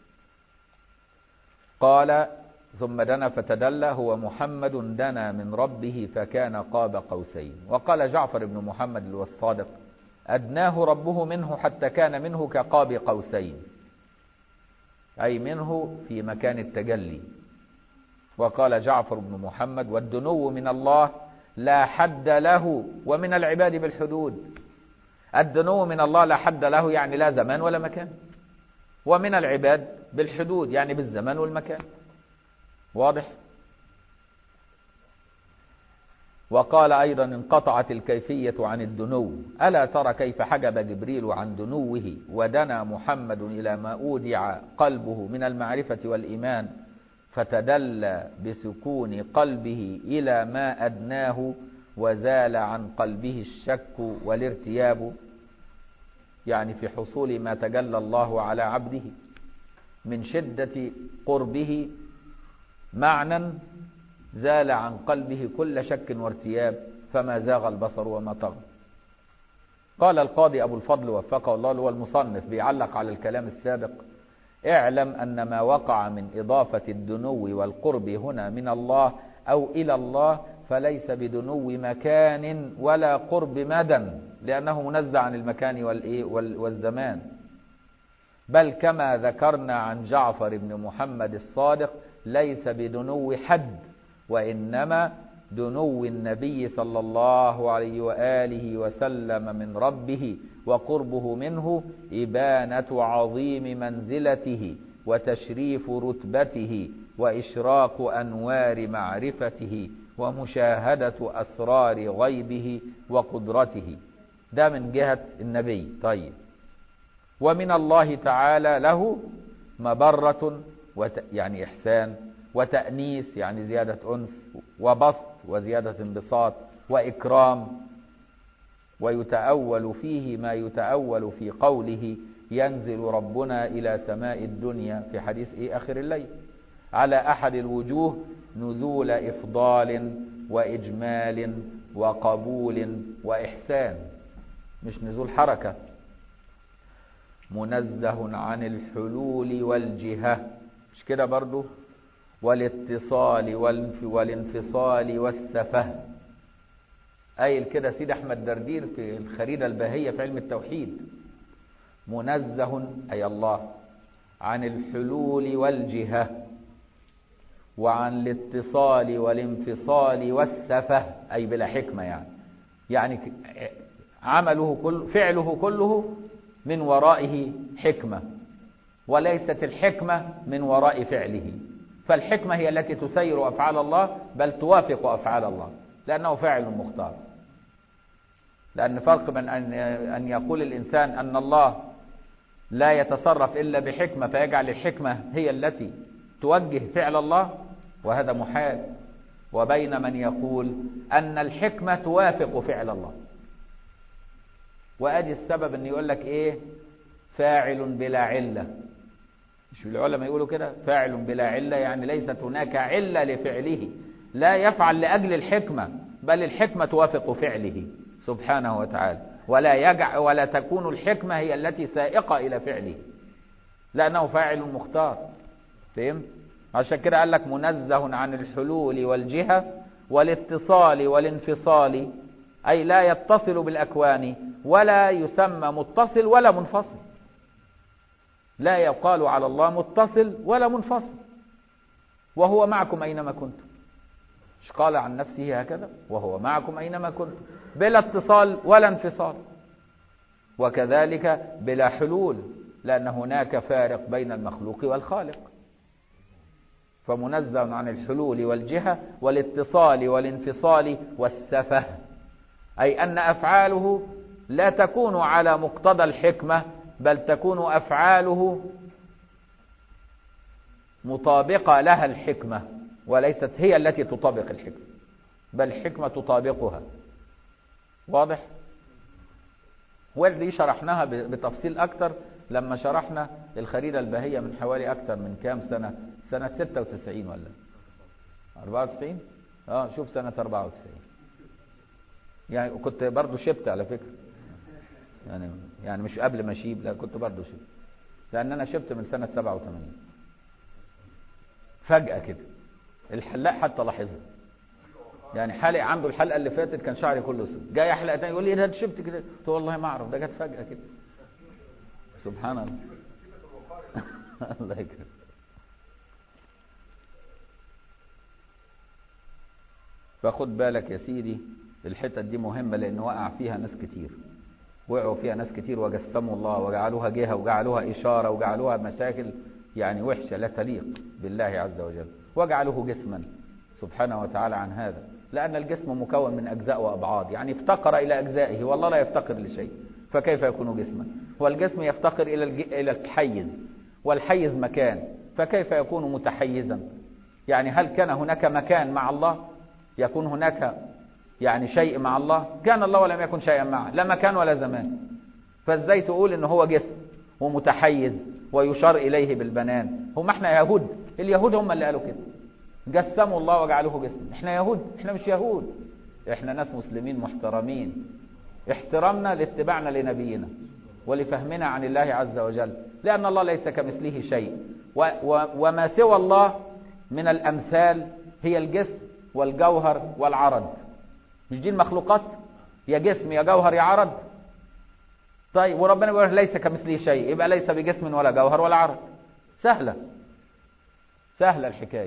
قال ثم دنا فتدلى هو محمد دنا من ربه فكان قاب قوسين وقال جعفر بن محمد الصادق أدناه ربه منه حتى كان منه كقاب قوسين أي منه في مكان التجلي وقال جعفر بن محمد والدنو من الله لا حد له ومن العباد بالحدود الدنو من الله لا حد له يعني لا زمان ولا مكان ومن العباد بالحدود يعني بالزمان والمكان واضح وقال أيضا انقطعت الكيفية عن الدنو ألا ترى كيف حجب جبريل عن دنوه ودنا محمد إلى ما أودع قلبه من المعرفة والإيمان فتدلى بسكون قلبه إلى ما أدناه وزال عن قلبه الشك والارتياب يعني في حصول ما تجلى الله على عبده من شدة قربه معنى زال عن قلبه كل شك وارتياب فما زاغ البصر وما طغى قال القاضي أبو الفضل وفقه الله هو المصنف بيعلق على الكلام السابق اعلم أن ما وقع من إضافة الدنو والقرب هنا من الله أو إلى الله فليس بدنو مكان ولا قرب مدى لأنه منزع عن المكان والزمان بل كما ذكرنا عن جعفر بن محمد الصادق ليس بدنو حد وإنما دنو النبي صلى الله عليه وآله وسلم من ربه وقربه منه إبانة عظيم منزلته وتشريف رتبته وإشراق أنوار معرفته ومشاهدة أسرار غيبه وقدرته ده من جهة النبي طيب ومن الله تعالى له مبرة وت... يعني إحسان وتأنيس يعني زيادة أنس وبسط وزيادة انبساط وإكرام ويتأول فيه ما يتأول في قوله ينزل ربنا إلى سماء الدنيا في حديث إيه آخر الليل على أحد الوجوه نزول إفضال وإجمال وقبول وإحسان مش نزول حركة منزه عن الحلول والجهة مش كده برضو والاتصال والانفصال والسفه قايل كده سيد احمد دردير في الخريدة الباهية في علم التوحيد منزه أي الله عن الحلول والجهة وعن الاتصال والانفصال والسفه أي بلا حكمة يعني يعني عمله كل فعله كله من ورائه حكمة وليست الحكمة من وراء فعله فالحكمة هي التي تسير أفعال الله بل توافق أفعال الله لأنه فاعل مختار لأن فرق من أن أن يقول الإنسان أن الله لا يتصرف إلا بحكمة فيجعل الحكمة هي التي توجه فعل الله وهذا محال وبين من يقول أن الحكمة توافق فعل الله وأدي السبب أن يقول لك إيه فاعل بلا علة مش العلماء يقولوا كده فاعل بلا علة يعني ليست هناك علة لفعله لا يفعل لأجل الحكمة بل الحكمة توافق فعله سبحانه وتعالى ولا يجع ولا تكون الحكمة هي التي سائقة إلى فعله لأنه فاعل مختار فهمت عشان كده قال لك منزه عن الحلول والجهة والاتصال والانفصال أي لا يتصل بالأكوان ولا يسمى متصل ولا منفصل لا يقال على الله متصل ولا منفصل وهو معكم أينما كنتم مش قال عن نفسه هكذا وهو معكم أينما كنتم بلا اتصال ولا انفصال وكذلك بلا حلول لأن هناك فارق بين المخلوق والخالق فمنزه عن الحلول والجهة والاتصال والانفصال والسفه أي أن أفعاله لا تكون على مقتضى الحكمة بل تكون أفعاله مطابقة لها الحكمة وليست هي التي تطابق الحكمة بل الحكمة تطابقها واضح ودي شرحناها بتفصيل أكتر لما شرحنا الخريدة الباهية من حوالي أكتر من كام سنة سنة 96 ولا 94 اه شوف سنة 94 يعني كنت برضو شبت على فكرة يعني يعني مش قبل ما اشيب لا كنت برضو شبت لان انا شبت من سنة 87 فجأة كده الحلاق حتى لاحظها يعني حالق عنده الحلقة اللي فاتت كان شعري كله سود جاي حلقة تاني يقول لي ايه ده شبت كده قلت والله ما اعرف ده جت فجأة كده سبحان الله الله يكرم فخد بالك يا سيدي الحتت دي مهمة لأن وقع فيها ناس كتير وقعوا فيها ناس كتير وجسموا الله وجعلوها جهة وجعلوها إشارة وجعلوها مشاكل يعني وحشة لا تليق بالله عز وجل وجعلوه جسما سبحانه وتعالى عن هذا لأن الجسم مكون من أجزاء وأبعاد يعني افتقر إلى أجزائه والله لا يفتقر لشيء فكيف يكون جسما والجسم يفتقر إلى إلى الحيز والحيز مكان فكيف يكون متحيزا يعني هل كان هناك مكان مع الله يكون هناك يعني شيء مع الله كان الله ولم يكن شيئا معه لا مكان ولا زمان فازاي تقول ان هو جسم ومتحيز ويشار اليه بالبنان هم احنا يهود اليهود هم اللي قالوا كده جسموا الله وجعلوه جسم احنا يهود احنا مش يهود احنا ناس مسلمين محترمين احترامنا لاتباعنا لنبينا ولفهمنا عن الله عز وجل لأن الله ليس كمثله شيء و و وما سوى الله من الأمثال هي الجسم والجوهر والعرض مش دي المخلوقات يا جسم يا جوهر يا عرض طيب وربنا بيقول ليس كمثله شيء يبقى ليس بجسم ولا جوهر ولا عرض سهلة سهلة الحكاية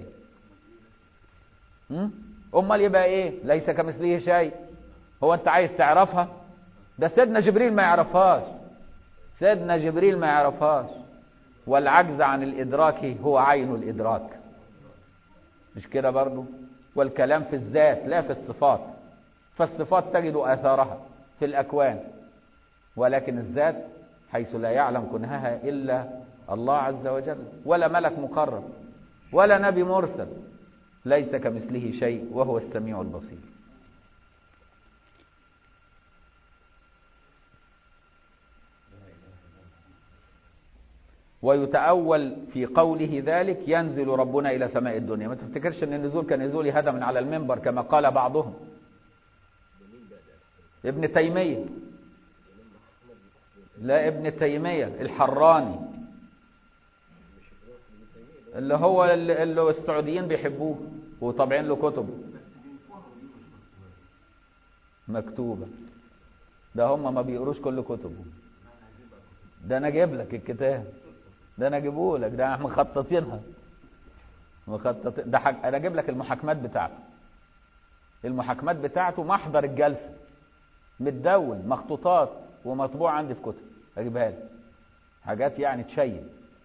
امال يبقى ايه ليس كمثله شيء هو انت عايز تعرفها ده سيدنا جبريل ما يعرفهاش سيدنا جبريل ما يعرفهاش والعجز عن الادراك هو عين الادراك مش كده برضو والكلام في الذات لا في الصفات فالصفات تجد اثارها في الاكوان ولكن الذات حيث لا يعلم كنهها الا الله عز وجل ولا ملك مقرب ولا نبي مرسل ليس كمثله شيء وهو السميع البصير ويتأول في قوله ذلك ينزل ربنا إلى سماء الدنيا ما تفتكرش أن النزول كان نزول هذا من على المنبر كما قال بعضهم ابن تيمية لا ابن تيمية الحراني اللي هو اللي السعوديين بيحبوه وطابعين له كتب مكتوبة ده هم ما بيقروش كل كتبه ده انا اجيب لك الكتاب ده انا اجيبه لك ده مخططينها مخطط ده حك... انا اجيب لك المحاكمات بتاعته المحاكمات بتاعته محضر الجلسه متدون مخطوطات ومطبوع عندي في كتب اجيبها لك حاجات يعني تشيل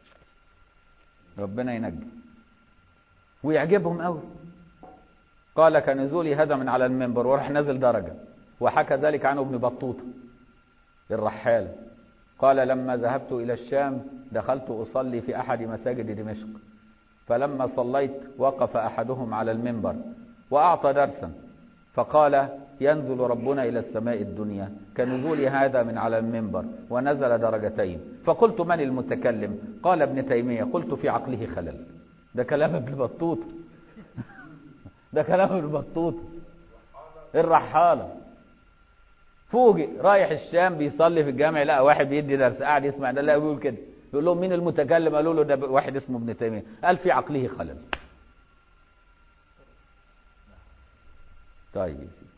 ربنا ينجي ويعجبهم قوي قال كنزولي هذا من على المنبر وراح نزل درجة وحكى ذلك عنه ابن بطوطة الرحالة قال لما ذهبت إلى الشام دخلت أصلي في أحد مساجد دمشق فلما صليت وقف أحدهم على المنبر وأعطى درسا فقال ينزل ربنا إلى السماء الدنيا كنزول هذا من على المنبر ونزل درجتين فقلت من المتكلم قال ابن تيمية قلت في عقله خلل ده كلام ابن بطوط ده كلام ابن بطوط الرحالة فوجئ رايح الشام بيصلي في الجامع لقى واحد بيدي درس قاعد يسمع ده لا بيقول كده يقول لهم مين المتكلم قالوا له ده واحد اسمه ابن تيمية قال في عقله خلل طيب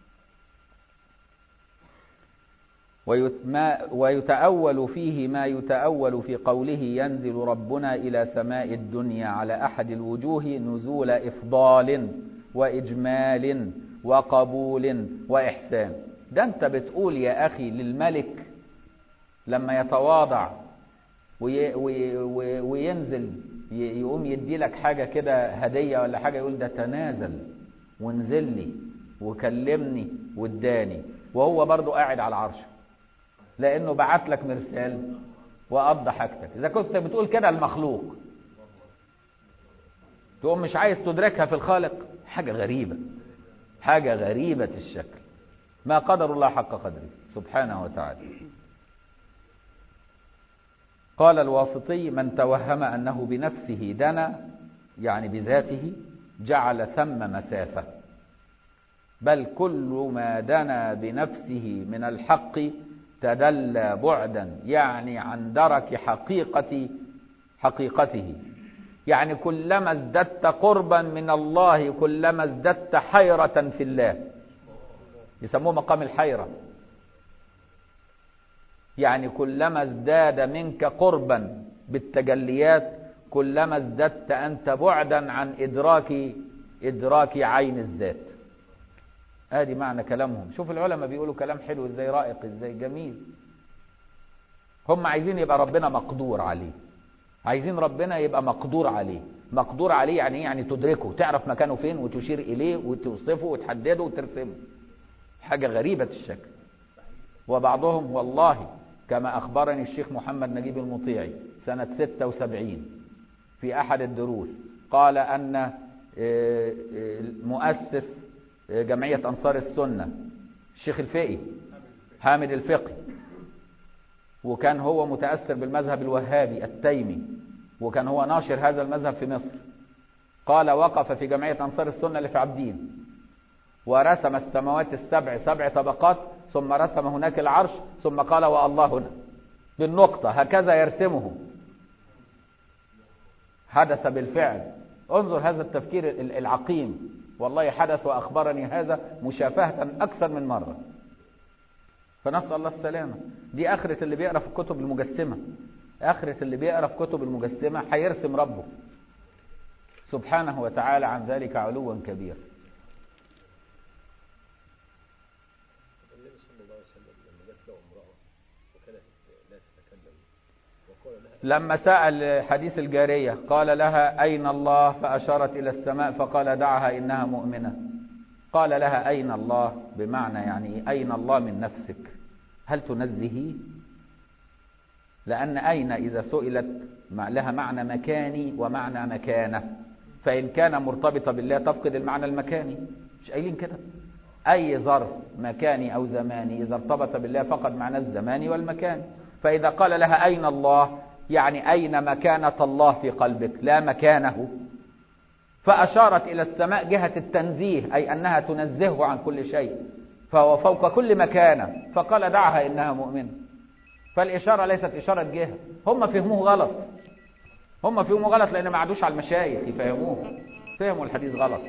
ويتأول فيه ما يتأول في قوله ينزل ربنا إلى سماء الدنيا على أحد الوجوه نزول إفضال وإجمال وقبول وإحسان ده أنت بتقول يا أخي للملك لما يتواضع وي وي وي وينزل يقوم يدي لك حاجة كده هدية ولا حاجة يقول ده تنازل وانزل لي وكلمني واداني وهو برضو قاعد على العرش لانه بعت لك مرسال وقضى حاجتك اذا كنت بتقول كده المخلوق تقوم مش عايز تدركها في الخالق حاجة غريبة حاجة غريبة الشكل ما قدر الله حق قدره سبحانه وتعالى قال الواسطي من توهم أنه بنفسه دنا يعني بذاته جعل ثم مسافة بل كل ما دنا بنفسه من الحق تدلى بعدا يعني عن درك حقيقة حقيقته يعني كلما ازددت قربا من الله كلما ازددت حيرة في الله يسموه مقام الحيرة يعني كلما ازداد منك قربا بالتجليات كلما ازددت أنت بعدا عن إدراك إدراك عين الذات ادي معنى كلامهم شوف العلماء بيقولوا كلام حلو ازاي رائق ازاي جميل هم عايزين يبقى ربنا مقدور عليه عايزين ربنا يبقى مقدور عليه مقدور عليه يعني ايه يعني تدركه تعرف مكانه فين وتشير اليه وتوصفه وتحدده وترسمه حاجة غريبة الشكل وبعضهم والله كما أخبرني الشيخ محمد نجيب المطيعي سنة 76 في أحد الدروس قال أن مؤسس جمعية أنصار السنة الشيخ الفقي حامد الفقي وكان هو متأثر بالمذهب الوهابي التيمي وكان هو ناشر هذا المذهب في مصر قال وقف في جمعية أنصار السنة اللي في عبدين ورسم السماوات السبع سبع طبقات ثم رسم هناك العرش ثم قال والله هنا بالنقطة هكذا يرسمه حدث بالفعل انظر هذا التفكير العقيم والله حدث وأخبرني هذا مشافهة أكثر من مرة فنسأل الله السلامة دي آخرة اللي بيقرأ في الكتب المجسمة آخرة اللي بيقرأ في كتب المجسمة هيرسم ربه سبحانه وتعالى عن ذلك علوا كبيرا لما سأل حديث الجارية قال لها أين الله فأشارت إلى السماء فقال دعها إنها مؤمنة قال لها أين الله بمعنى يعني أين الله من نفسك هل تنزهي لأن أين إذا سئلت لها معنى مكاني ومعنى مكانة فإن كان مرتبطة بالله تفقد المعنى المكاني مش قايلين كده أي ظرف مكاني أو زماني إذا ارتبط بالله فقد معنى الزمان والمكان فإذا قال لها أين الله يعني أين مكانة الله في قلبك لا مكانه فأشارت إلى السماء جهة التنزيه أي أنها تنزهه عن كل شيء فهو فوق كل مكانة فقال دعها إنها مؤمنة فالإشارة ليست إشارة جهة هم فهموه غلط هم فهموه غلط لأن ما عادوش على المشايخ يفهموه فهموا الحديث غلط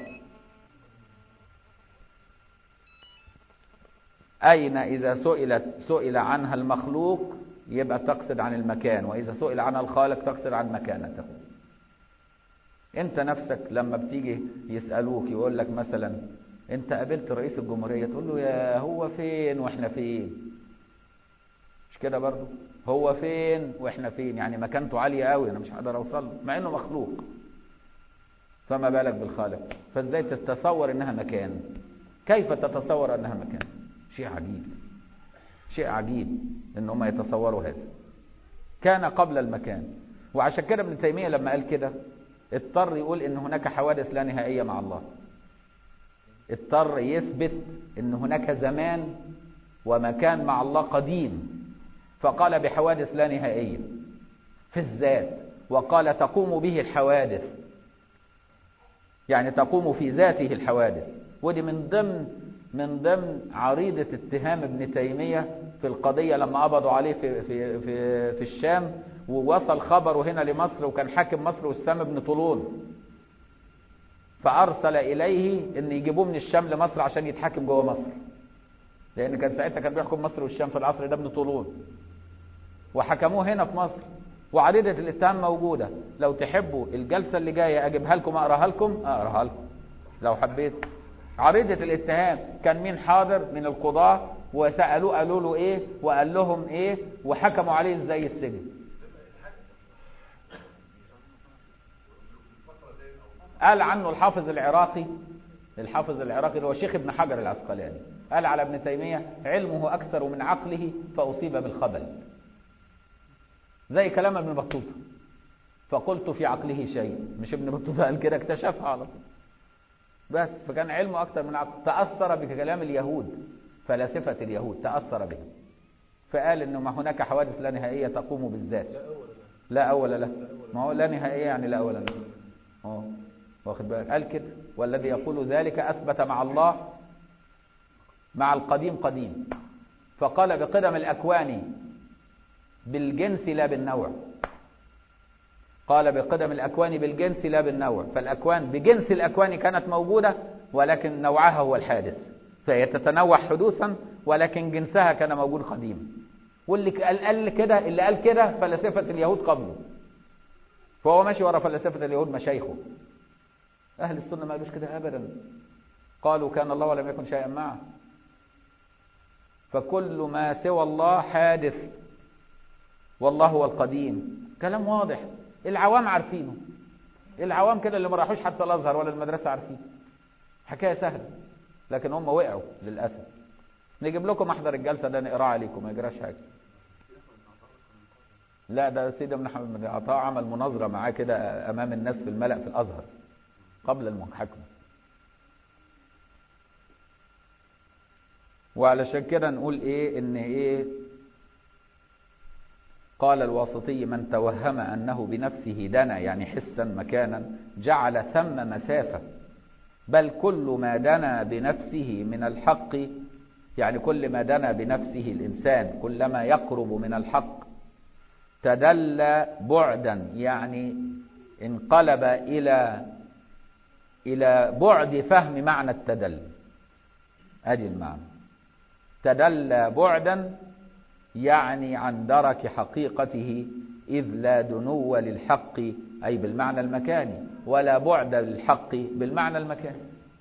أين إذا سئلت سئل عنها المخلوق يبقى تقصد عن المكان وإذا سئل عنها الخالق تقصد عن مكانته انت نفسك لما بتيجي يسألوك يقول لك مثلا انت قابلت رئيس الجمهورية تقول له يا هو فين واحنا فين مش كده برضو هو فين واحنا فين يعني مكانته عالية قوي انا مش هقدر اوصل له مع انه مخلوق فما بالك بالخالق فازاي تتصور انها مكان كيف تتصور انها مكان شيء عجيب شيء عجيب ان هم يتصوروا هذا كان قبل المكان وعشان كده ابن تيمية لما قال كده اضطر يقول ان هناك حوادث لا نهائية مع الله اضطر يثبت ان هناك زمان ومكان مع الله قديم فقال بحوادث لا نهائية في الذات وقال تقوم به الحوادث يعني تقوم في ذاته الحوادث ودي من ضمن من ضمن عريضة اتهام ابن تيمية في القضية لما قبضوا عليه في, في, في, في الشام ووصل خبره هنا لمصر وكان حاكم مصر والسام بن طولون فأرسل إليه أن يجيبوه من الشام لمصر عشان يتحاكم جوه مصر لأن كان ساعتها كان بيحكم مصر والشام في العصر ده ابن طولون وحكموه هنا في مصر وعريضة الاتهام موجودة لو تحبوا الجلسة اللي جاية أجيبها لكم أقراها لكم أقراها لكم لو حبيت عريضة الاتهام كان مين حاضر من القضاة وسألوه قالوا له ايه وقال لهم ايه وحكموا عليه ازاي السجن قال عنه الحافظ العراقي الحافظ العراقي اللي هو شيخ ابن حجر العسقلاني قال على ابن تيمية علمه أكثر من عقله فأصيب بالخبل زي كلام ابن بطوطة فقلت في عقله شيء مش ابن بطوطة قال كده اكتشفها على طول بس فكان علمه أكثر من عقله تأثر بكلام اليهود فلاسفة اليهود تأثر به فقال إنه ما هناك حوادث لا نهائية تقوم بالذات لا أول له ما هو لا نهائية يعني لا أول له اه واخد بالك قال كده والذي يقول ذلك أثبت مع الله مع القديم قديم فقال بقدم الأكوان بالجنس لا بالنوع قال بقدم الأكوان بالجنس لا بالنوع فالأكوان بجنس الأكوان كانت موجودة ولكن نوعها هو الحادث فهي تتنوع حدوثا ولكن جنسها كان موجود قديم واللي قال, قال كده اللي قال كده فلسفة اليهود قبله فهو ماشي ورا فلسفة اليهود مشايخه أهل السنة ما قالوش كده أبدا قالوا كان الله ولم يكن شيئا معه فكل ما سوى الله حادث والله هو القديم كلام واضح العوام عارفينه العوام كده اللي ما راحوش حتى الازهر ولا المدرسه عارفين حكايه سهله لكن هم وقعوا للاسف نجيب لكم احضر الجلسه ده نقراه عليكم ما يجراش حاجه لا ده سيدي ابن حمد بن عطاء عمل مناظره معاه كده امام الناس في الملأ في الازهر قبل المحاكمه وعلشان كده نقول ايه ان ايه قال الواسطي من توهم انه بنفسه دنا يعني حسا مكانا جعل ثم مسافه بل كل ما دنا بنفسه من الحق يعني كل ما دنا بنفسه الانسان كلما يقرب من الحق تدلى بعدا يعني انقلب الى الى بعد فهم معنى التدلي ادي المعنى تدلى بعدا يعني عن درك حقيقته إذ لا دنو للحق أي بالمعنى المكاني ولا بعد للحق بالمعنى المكاني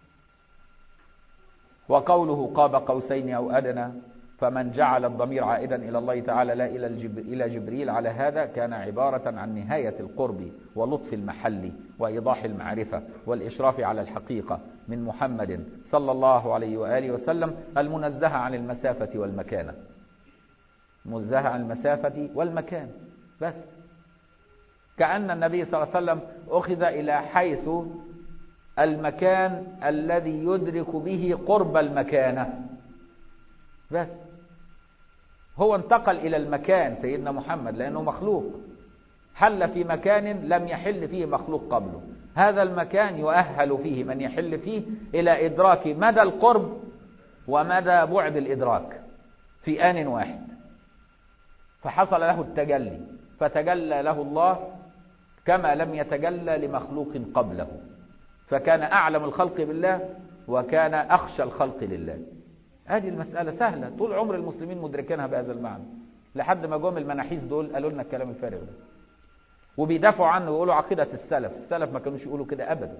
وقوله قاب قوسين أو أدنى فمن جعل الضمير عائدا إلى الله تعالى لا إلى, الجب... إلى جبريل على هذا كان عبارة عن نهاية القرب ولطف المحل وإيضاح المعرفة والإشراف على الحقيقة من محمد صلى الله عليه وآله وسلم المنزه عن المسافة والمكانة منزه عن المسافة والمكان بس كأن النبي صلى الله عليه وسلم أخذ إلى حيث المكان الذي يدرك به قرب المكانة بس هو انتقل إلى المكان سيدنا محمد لأنه مخلوق حل في مكان لم يحل فيه مخلوق قبله هذا المكان يؤهل فيه من يحل فيه إلى إدراك مدى القرب ومدى بعد الإدراك في آن واحد فحصل له التجلي فتجلى له الله كما لم يتجلى لمخلوق قبله فكان أعلم الخلق بالله وكان أخشى الخلق لله هذه المسألة سهلة طول عمر المسلمين مدركينها بهذا المعنى لحد ما جم المناحيس دول قالوا لنا الكلام الفارغ ده وبيدافعوا عنه ويقولوا عقيدة السلف السلف ما كانوش يقولوا كده أبدا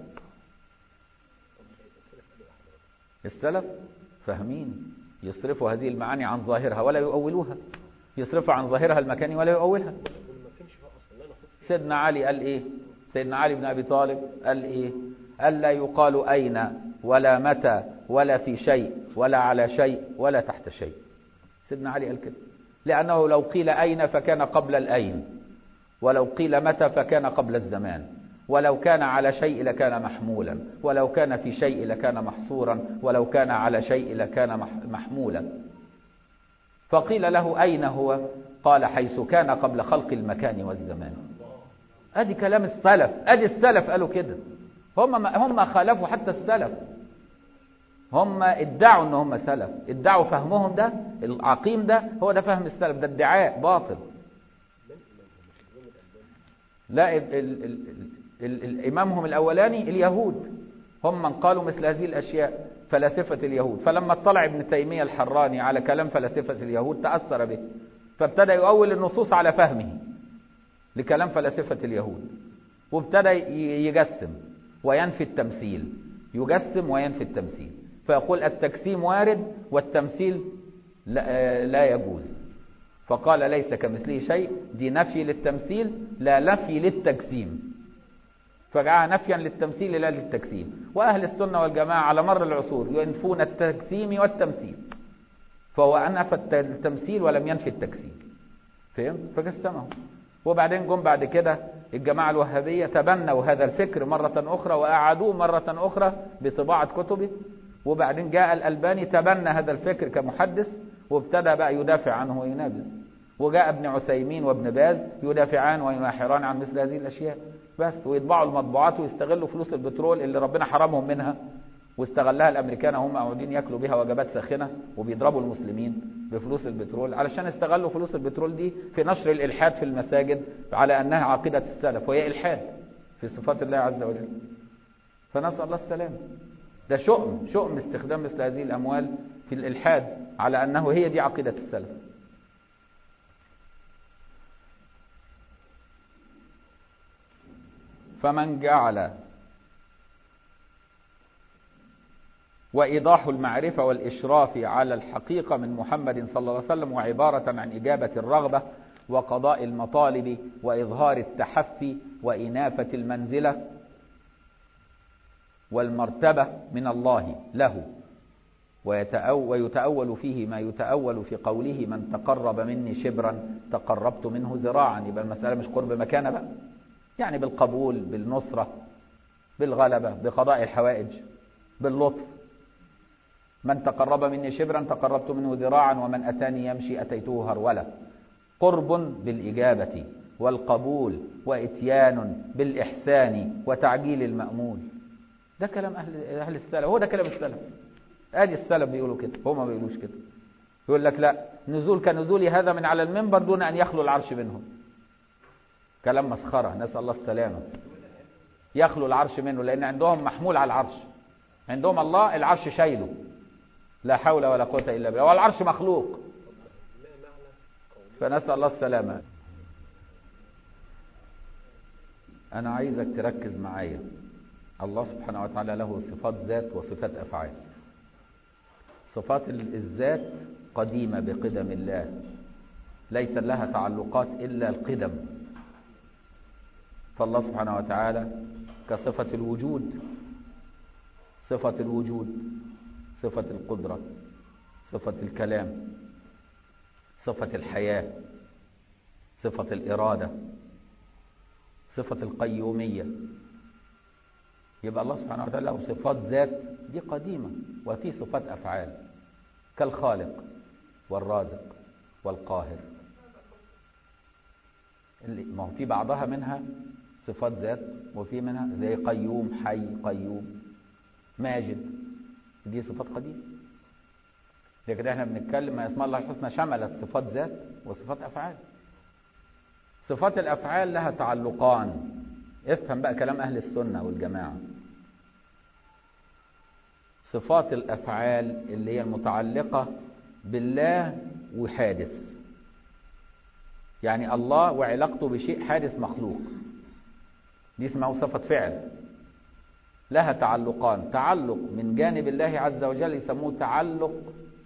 السلف فاهمين يصرفوا هذه المعاني عن ظاهرها ولا يؤولوها يصرفوا عن ظاهرها المكاني ولا يؤولها سيدنا علي قال ايه سيدنا علي بن ابي طالب قال ايه قال لا يقال اين ولا متى ولا في شيء ولا على شيء ولا تحت شيء سيدنا علي قال كده لانه لو قيل اين فكان قبل الاين ولو قيل متى فكان قبل الزمان ولو كان على شيء لكان محمولا ولو كان في شيء لكان محصورا ولو كان على شيء لكان محمولا فقيل له أين هو قال حيث كان قبل خلق المكان والزمان ادي كلام السلف ادي السلف قالوا كده هم هم خالفوا حتى السلف هم ادعوا ان هم سلف ادعوا فهمهم ده العقيم ده هو ده فهم السلف ده ادعاء باطل لا ال ال ال ال ال امامهم الاولاني اليهود هم من قالوا مثل هذه الاشياء فلاسفة اليهود فلما اطلع ابن تيمية الحراني على كلام فلاسفة اليهود تأثر به فابتدى يؤول النصوص على فهمه لكلام فلاسفة اليهود وابتدى يجسم وينفي التمثيل يجسم وينفي التمثيل فيقول التجسيم وارد والتمثيل لا, لا يجوز فقال ليس كمثله شيء دي نفي للتمثيل لا نفي للتجسيم فجعل نفيا للتمثيل لا للتجسيم وأهل السنة والجماعة على مر العصور ينفون التجسيم والتمثيل فهو أنفى التمثيل ولم ينفي التجسيم فهم؟ فجسمه وبعدين جم بعد كده الجماعة الوهابية تبنوا هذا الفكر مرة أخرى وأعادوه مرة أخرى بطباعة كتبه وبعدين جاء الألباني تبنى هذا الفكر كمحدث وابتدى بقى يدافع عنه وينابذ وجاء ابن عثيمين وابن باز يدافعان ويناحران عن مثل هذه الأشياء بس ويطبعوا المطبوعات ويستغلوا فلوس البترول اللي ربنا حرمهم منها واستغلها الامريكان هم قاعدين ياكلوا بها وجبات ساخنه وبيضربوا المسلمين بفلوس البترول علشان استغلوا فلوس البترول دي في نشر الالحاد في المساجد على انها عقيده السلف وهي الحاد في صفات الله عز وجل فنسال الله السلامه ده شؤم شؤم استخدام مثل هذه الاموال في الالحاد على انه هي دي عقيده السلف فمن جعل وإيضاح المعرفة والإشراف على الحقيقة من محمد صلى الله عليه وسلم وعبارة عن إجابة الرغبة وقضاء المطالب وإظهار التحفي وإنافة المنزلة والمرتبة من الله له ويتأول فيه ما يتأول في قوله من تقرب مني شبرا تقربت منه ذراعا يبقى المسألة مش قرب مكانه بقى يعني بالقبول بالنصرة بالغلبة بقضاء الحوائج باللطف من تقرب مني شبرا تقربت منه ذراعا ومن أتاني يمشي أتيته هرولا قرب بالإجابة والقبول وإتيان بالإحسان وتعجيل المأمول ده كلام أهل, أهل السلف هو ده كلام السلف ادي السلف بيقولوا كده هو ما بيقولوش كده يقول لك لا نزول كنزول هذا من على المنبر دون أن يخلو العرش منهم كلام مسخرة نسأل الله السلامة يخلو العرش منه لأن عندهم محمول على العرش عندهم الله العرش شايله لا حول ولا قوة إلا بالله والعرش مخلوق فنسأل الله السلامة أنا عايزك تركز معايا الله سبحانه وتعالى له صفات ذات وصفات أفعال صفات الذات قديمة بقدم الله ليس لها تعلقات إلا القدم فالله سبحانه وتعالى كصفة الوجود صفة الوجود صفة القدرة صفة الكلام صفة الحياة صفة الإرادة صفة القيومية يبقى الله سبحانه وتعالى له صفات ذات دي قديمة وفي صفات أفعال كالخالق والرازق والقاهر ما هو في بعضها منها صفات ذات وفي منها زي قيوم حي قيوم ماجد دي صفات قديمة لكن احنا بنتكلم ما اسماء الله الحسنى شملت صفات ذات وصفات افعال صفات الافعال لها تعلقان افهم بقى كلام اهل السنة والجماعة صفات الافعال اللي هي المتعلقة بالله وحادث يعني الله وعلاقته بشيء حادث مخلوق دي اسمها صفة فعل لها تعلقان تعلق من جانب الله عز وجل يسموه تعلق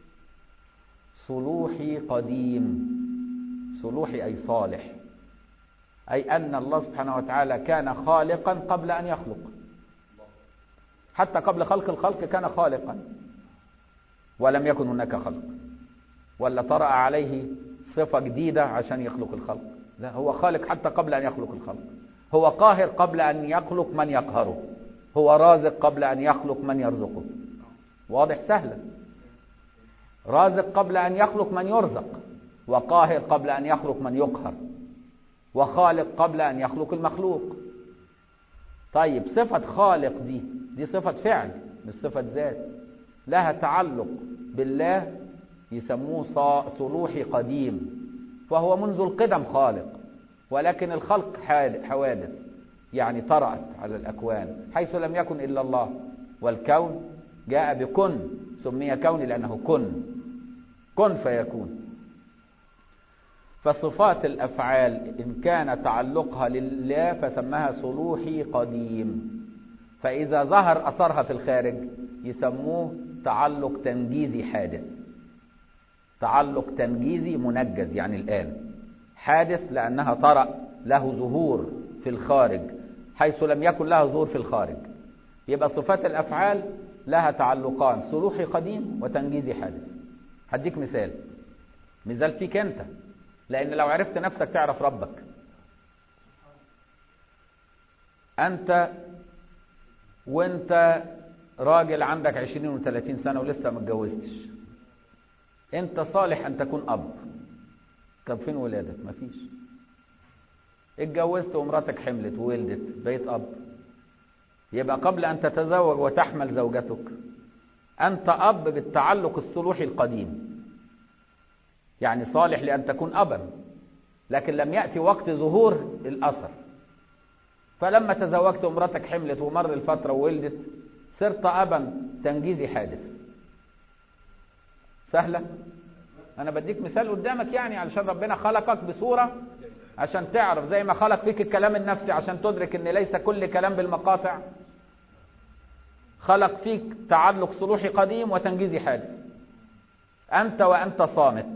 صلوحي قديم صلوحي أي صالح أي أن الله سبحانه وتعالى كان خالقا قبل أن يخلق حتى قبل خلق الخلق كان خالقا ولم يكن هناك خلق ولا طرأ عليه صفة جديدة عشان يخلق الخلق لا هو خالق حتى قبل أن يخلق الخلق هو قاهر قبل أن يخلق من يقهره هو رازق قبل أن يخلق من يرزقه واضح سهلا رازق قبل أن يخلق من يرزق وقاهر قبل أن يخلق من يقهر وخالق قبل أن يخلق المخلوق طيب صفة خالق دي دي صفة فعل مش صفة ذات لها تعلق بالله يسموه صلوحي قديم فهو منذ القدم خالق ولكن الخلق حوادث يعني طرأت على الأكوان حيث لم يكن إلا الله والكون جاء بكن سمي كون لأنه كن كن فيكون فصفات الأفعال إن كان تعلقها لله فسماها صلوحي قديم فإذا ظهر أثرها في الخارج يسموه تعلق تنجيزي حادث تعلق تنجيزي منجز يعني الآن حادث لأنها طرأ له ظهور في الخارج حيث لم يكن لها ظهور في الخارج يبقى صفات الأفعال لها تعلقان صلوحي قديم وتنجيزي حادث هديك مثال مثال فيك أنت لأن لو عرفت نفسك تعرف ربك أنت وأنت راجل عندك عشرين وثلاثين سنة ولسه ما اتجوزتش أنت صالح أن تكون أب طب فين ولادك مفيش اتجوزت ومراتك حملت وولدت بقيت أب يبقى قبل أن تتزوج وتحمل زوجتك أنت أب بالتعلق الصلوحي القديم يعني صالح لأن تكون أبا لكن لم يأتي وقت ظهور الأثر فلما تزوجت ومراتك حملت ومر الفترة وولدت صرت أبا تنجيزي حادث سهلة أنا بديك مثال قدامك يعني علشان ربنا خلقك بصورة عشان تعرف زي ما خلق فيك الكلام النفسي عشان تدرك ان ليس كل كلام بالمقاطع خلق فيك تعلق صلوحي قديم وتنجيزي حادث أنت وأنت صامت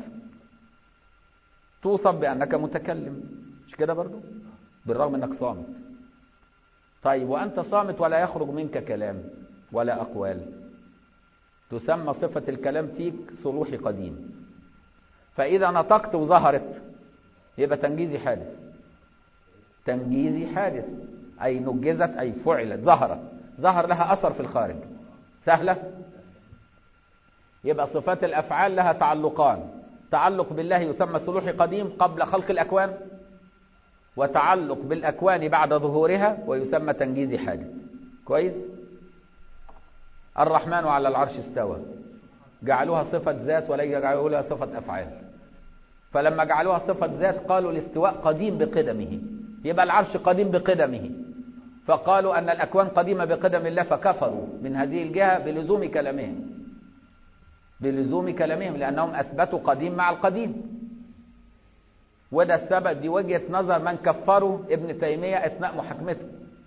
توصف بأنك متكلم مش كده برضو بالرغم أنك صامت طيب وأنت صامت ولا يخرج منك كلام ولا أقوال تسمى صفة الكلام فيك صلوحي قديم فإذا نطقت وظهرت يبقى تنجيزي حادث تنجيزي حادث أي نجزت أي فعلت ظهرت ظهر لها أثر في الخارج سهلة يبقى صفات الأفعال لها تعلقان تعلق بالله يسمى صلوحي قديم قبل خلق الأكوان وتعلق بالأكوان بعد ظهورها ويسمى تنجيزي حادث كويس الرحمن على العرش استوى جعلوها صفة ذات ولا جعلوها صفة أفعال فلما جعلوها صفة ذات قالوا الاستواء قديم بقدمه يبقى العرش قديم بقدمه فقالوا أن الأكوان قديمة بقدم الله فكفروا من هذه الجهة بلزوم كلامهم بلزوم كلامهم لأنهم أثبتوا قديم مع القديم وده السبب دي وجهة نظر من كفروا ابن تيمية أثناء محاكمته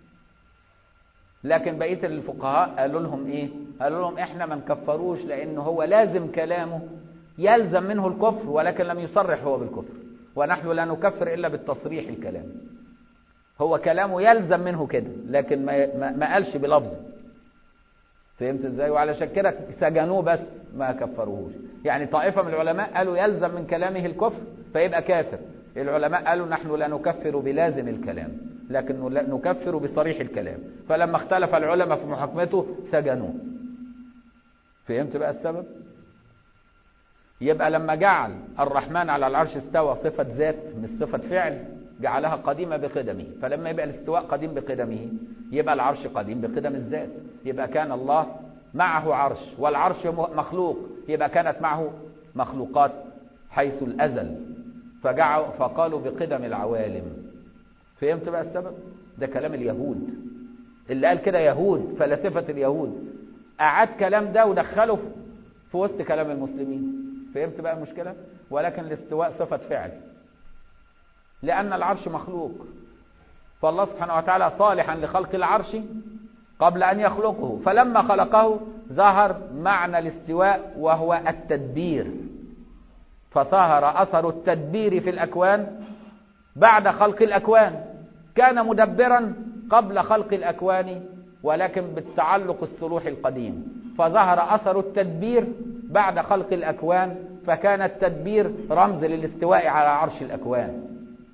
لكن بقية الفقهاء قالوا لهم إيه قالوا لهم إحنا ما نكفروش لأنه هو لازم كلامه يلزم منه الكفر ولكن لم يصرح هو بالكفر ونحن لا نكفر إلا بالتصريح الكلام هو كلامه يلزم منه كده لكن ما, ما قالش بلفظه فهمت ازاي وعلشان كده سجنوه بس ما كفروهوش يعني طائفة من العلماء قالوا يلزم من كلامه الكفر فيبقى كافر العلماء قالوا نحن لا نكفر بلازم الكلام لكن نكفر بصريح الكلام فلما اختلف العلماء في محاكمته سجنوه فهمت بقى السبب يبقى لما جعل الرحمن على العرش استوى صفة ذات مش صفة فعل جعلها قديمة بقدمه فلما يبقى الاستواء قديم بقدمه يبقى العرش قديم بقدم الذات يبقى كان الله معه عرش والعرش مخلوق يبقى كانت معه مخلوقات حيث الأزل فجعوا فقالوا بقدم العوالم فهمت بقى السبب ده كلام اليهود اللي قال كده يهود فلاسفة اليهود أعاد كلام ده ودخله في وسط كلام المسلمين فهمت بقى المشكلة ولكن الاستواء صفة فعل لأن العرش مخلوق فالله سبحانه وتعالى صالحا لخلق العرش قبل أن يخلقه فلما خلقه ظهر معنى الاستواء وهو التدبير فظهر أثر التدبير في الأكوان بعد خلق الأكوان كان مدبرا قبل خلق الأكوان ولكن بالتعلق الصلوح القديم فظهر أثر التدبير بعد خلق الأكوان فكان التدبير رمز للاستواء على عرش الأكوان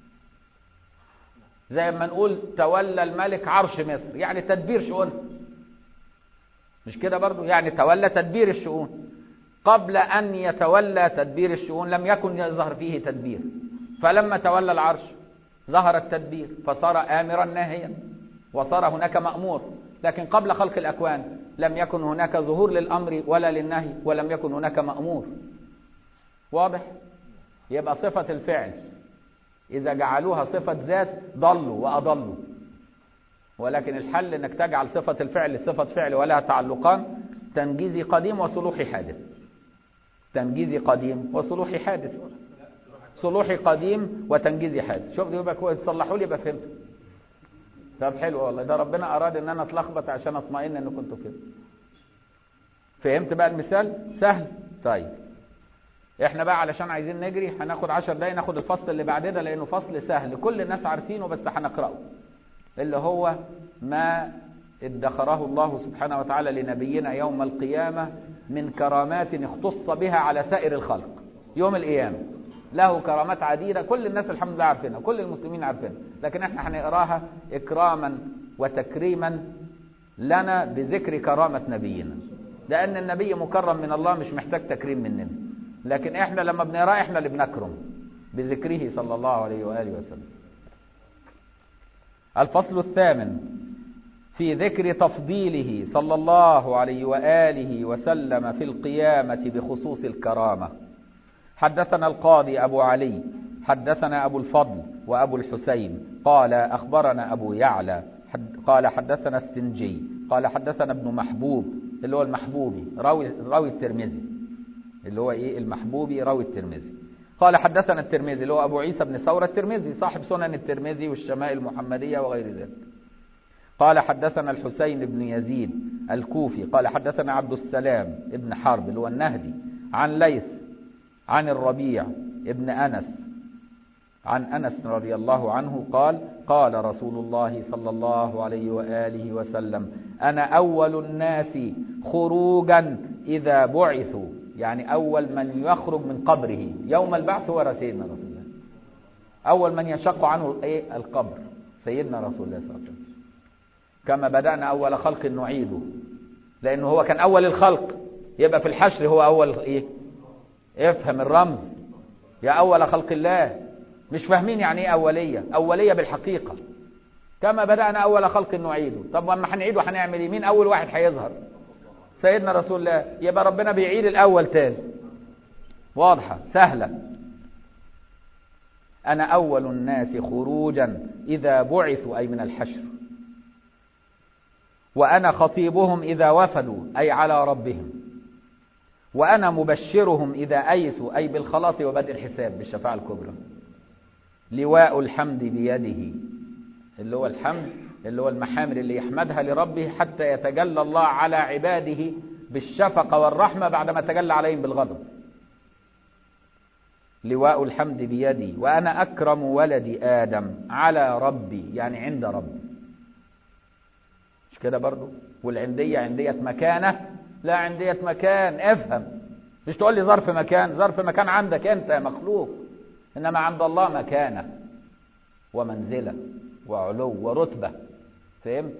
زي ما نقول تولى الملك عرش مصر يعني تدبير شؤون مش كده برضو يعني تولى تدبير الشؤون قبل أن يتولى تدبير الشؤون لم يكن يظهر فيه تدبير فلما تولى العرش ظهر التدبير فصار آمرا ناهيا وصار هناك مأمور لكن قبل خلق الأكوان لم يكن هناك ظهور للأمر ولا للنهي ولم يكن هناك مأمور واضح يبقى صفة الفعل إذا جعلوها صفة ذات ضلوا وأضلوا ولكن الحل أنك تجعل صفة الفعل صفة فعل ولها تعلقان تنجيزي قديم وصلوحي حادث تنجيزي قديم وصلوحي حادث صلوحي قديم وتنجيزي حادث شوف يبقى كويس صلحوا لي يبقى فهمت طب حلو والله ده ربنا أراد أن أنا أتلخبط عشان أطمئن أن كنت كده فهمت بقى المثال سهل طيب احنا بقى علشان عايزين نجري هناخد عشر دقايق ناخد الفصل اللي بعد ده لانه فصل سهل كل الناس عارفينه بس هنقراه اللي هو ما ادخره الله سبحانه وتعالى لنبينا يوم القيامة من كرامات اختص بها على سائر الخلق يوم القيامة له كرامات عديدة كل الناس الحمد لله عارفينها كل المسلمين عارفينها لكن احنا هنقراها إكراما وتكريما لنا بذكر كرامة نبينا لأن النبي مكرم من الله مش محتاج تكريم مننا لكن احنا لما بنقراه احنا اللي بنكرم بذكره صلى الله عليه وآله وسلم الفصل الثامن في ذكر تفضيله صلى الله عليه وآله وسلم في القيامة بخصوص الكرامة حدثنا القاضي أبو علي حدثنا أبو الفضل وأبو الحسين قال أخبرنا أبو يعلى حد قال حدثنا السنجي قال حدثنا ابن محبوب اللي هو المحبوبي راوي, راوي الترمذي اللي هو إيه المحبوبي راوي الترمذي قال حدثنا الترمذي اللي هو أبو عيسى بن ثورة الترمذي صاحب سنن الترمذي والشمائل المحمدية وغير ذلك قال حدثنا الحسين بن يزيد الكوفي قال حدثنا عبد السلام ابن حرب اللي هو النهدي عن ليث عن الربيع ابن أنس عن أنس رضي الله عنه قال قال رسول الله صلى الله عليه وآله وسلم أنا أول الناس خروجا إذا بعثوا يعني أول من يخرج من قبره يوم البعث هو سيدنا رسول الله أول من يشق عنه إيه القبر سيدنا رسول الله صلى الله عليه وسلم كما بدأنا أول خلق نعيده لأنه هو كان أول الخلق يبقى في الحشر هو أول إيه افهم الرمز يا أول خلق الله مش فاهمين يعني ايه أولية أولية بالحقيقة كما بدأنا أول خلق نعيده طب لما هنعيده هنعمل ايه مين أول واحد هيظهر سيدنا رسول الله يبقى ربنا بيعيد الأول تاني واضحة سهلة أنا أول الناس خروجا إذا بعثوا أي من الحشر وأنا خطيبهم إذا وفدوا أي على ربهم وأنا مبشرهم إذا أيسوا أي بالخلاص وبدء الحساب بالشفاعة الكبرى لواء الحمد بيده اللي هو الحمد اللي هو المحامد اللي يحمدها لربه حتى يتجلى الله على عباده بالشفقة والرحمة بعدما تجلى عليهم بالغضب لواء الحمد بيدي وأنا أكرم ولد آدم على ربي يعني عند ربي مش كده برضو والعندية عندية مكانة لا عندية مكان افهم مش تقول لي ظرف مكان ظرف مكان عندك انت يا مخلوق انما عند الله مكانة ومنزلة وعلو ورتبة فهمت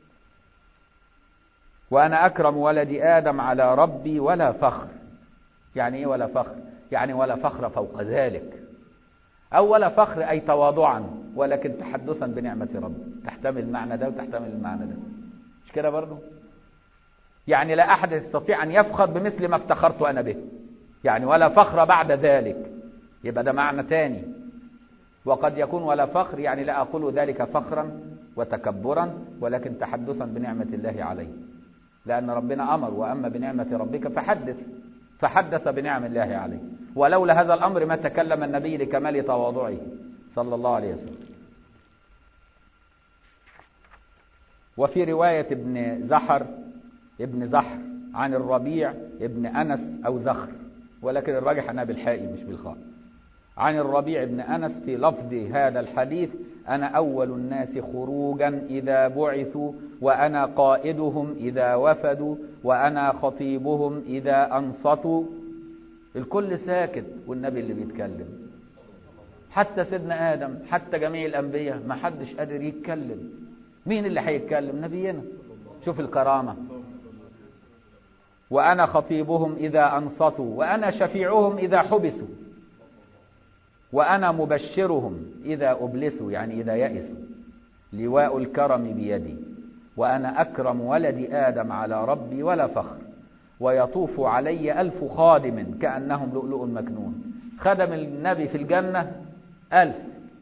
وانا اكرم ولد ادم على ربي ولا فخر يعني ايه ولا فخر يعني ولا فخر فوق ذلك او ولا فخر اي تواضعا ولكن تحدثا بنعمة ربي تحتمل المعنى ده وتحتمل المعنى ده مش كده برضو يعني لا أحد يستطيع أن يفخر بمثل ما افتخرت أنا به يعني ولا فخر بعد ذلك يبقى ده معنى تاني وقد يكون ولا فخر يعني لا أقول ذلك فخرا وتكبرا ولكن تحدثا بنعمة الله علي لأن ربنا أمر وأما بنعمة ربك فحدث فحدث بنعم الله عليه ولولا هذا الأمر ما تكلم النبي لكمال تواضعه صلى الله عليه وسلم وفي رواية ابن زحر ابن زحر عن الربيع ابن أنس أو زخر ولكن الراجح أنها بالحاء مش بالخاء عن الربيع ابن أنس في لفظ هذا الحديث أنا أول الناس خروجا إذا بعثوا وأنا قائدهم إذا وفدوا وأنا خطيبهم إذا أنصتوا الكل ساكت والنبي اللي بيتكلم حتى سيدنا آدم حتى جميع الأنبياء ما حدش قادر يتكلم مين اللي هيتكلم نبينا شوف الكرامة وأنا خطيبهم إذا أنصتوا وأنا شفيعهم إذا حبسوا وأنا مبشرهم إذا أبلسوا يعني إذا يئسوا لواء الكرم بيدي وأنا أكرم ولد آدم على ربي ولا فخر ويطوف علي ألف خادم كأنهم لؤلؤ مكنون خدم النبي في الجنة ألف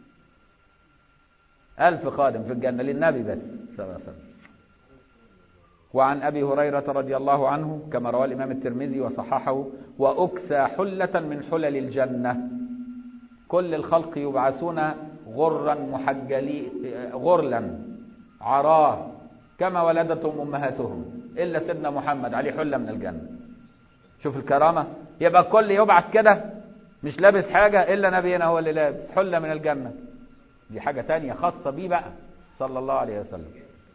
ألف خادم في الجنة للنبي بس صلى الله عليه وسلم وعن أبي هريرة رضي الله عنه كما رواه الإمام الترمذي وصححه وأكسى حلة من حلل الجنة كل الخلق يبعثون غرا محجلي غرلا عراه كما ولدتهم أمهاتهم إلا سيدنا محمد عليه حلة من الجنة شوف الكرامة يبقى الكل يبعث كده مش لابس حاجة إلا نبينا هو اللي لابس حلة من الجنة دي حاجة تانية خاصة بيه بقى صلى الله عليه وسلم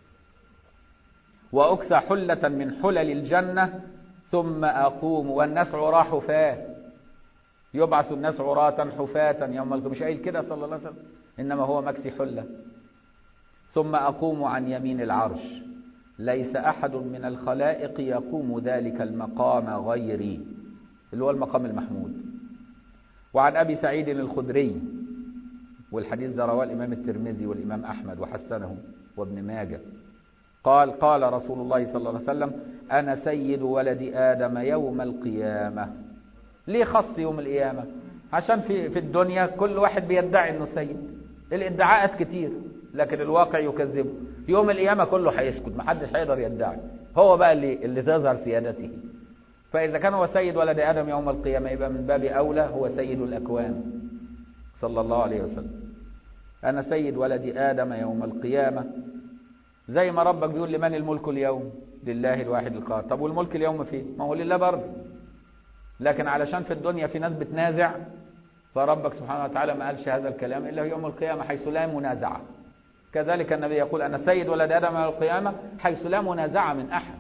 وأكسى حلة من حلل الجنة ثم أقوم والناس عراه حفاة يبعث الناس عراة حفاة يوم القيامة مش قايل كده صلى الله عليه وسلم إنما هو مكسي حلة ثم أقوم عن يمين العرش ليس أحد من الخلائق يقوم ذلك المقام غيري اللي هو المقام المحمود وعن أبي سعيد الخدري والحديث ده رواه الإمام الترمذي والإمام أحمد وحسنه وابن ماجه قال قال رسول الله صلى الله عليه وسلم أنا سيد ولد آدم يوم القيامة ليه خص يوم القيامة عشان في, في الدنيا كل واحد بيدعي أنه سيد الادعاءات كتير لكن الواقع يكذبه يوم القيامة كله هيسكت محدش هيقدر يدعي هو بقى اللي, اللي تظهر سيادته فإذا كان هو سيد ولد آدم يوم القيامة يبقى من باب أولى هو سيد الأكوان صلى الله عليه وسلم أنا سيد ولد آدم يوم القيامة زي ما ربك بيقول لمن الملك اليوم لله الواحد القهار طب والملك اليوم فين ما هو لله برضه لكن علشان في الدنيا في ناس بتنازع فربك سبحانه وتعالى ما قالش هذا الكلام إلا يوم القيامة حيث لا منازعة كذلك النبي يقول أنا سيد ولد آدم يوم القيامة حيث لا منازعة من أحد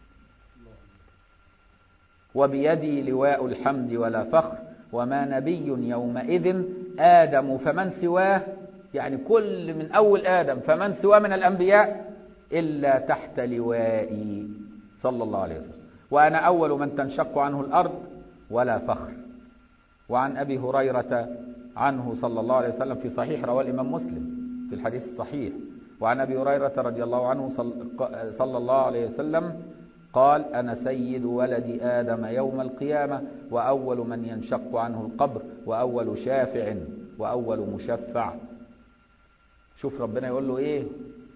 وبيدي لواء الحمد ولا فخر وما نبي يومئذ آدم فمن سواه يعني كل من أول آدم فمن سواه من الأنبياء إلا تحت لوائي صلى الله عليه وسلم وأنا أول من تنشق عنه الأرض ولا فخر وعن أبي هريرة عنه صلى الله عليه وسلم في صحيح رواه الإمام مسلم في الحديث الصحيح وعن أبي هريرة رضي الله عنه صلى الله عليه وسلم قال أنا سيد ولد آدم يوم القيامة وأول من ينشق عنه القبر وأول شافع وأول مشفع شوف ربنا يقول له إيه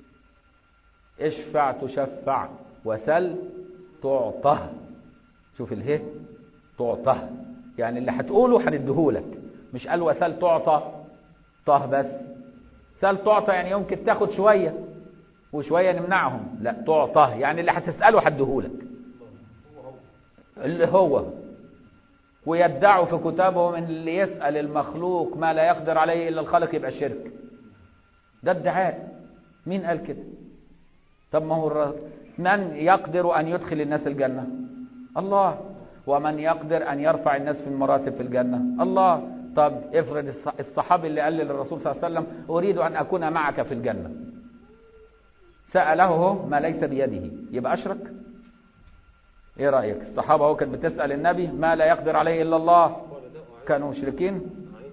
اشفع تشفع وسل تعطه شوف اله تعطه يعني اللي هتقوله هنديهولك مش قال وسل تعطى طه بس سل تعطى يعني يمكن تاخد شوية وشوية نمنعهم لا تعطى يعني اللي هتسأله هديهولك اللي هو ويدعوا في كتابهم ان اللي يسأل المخلوق ما لا يقدر عليه الا الخالق يبقى شرك ده ادعاء مين قال كده طب ما هو من يقدر ان يدخل الناس الجنة الله ومن يقدر ان يرفع الناس في المراتب في الجنة الله طب افرض الصحابي اللي قال للرسول صلى الله عليه وسلم اريد ان اكون معك في الجنة سأله ما ليس بيده يبقى اشرك ايه رأيك الصحابة هو كانت بتسأل النبي ما لا يقدر عليه الا الله كانوا مشركين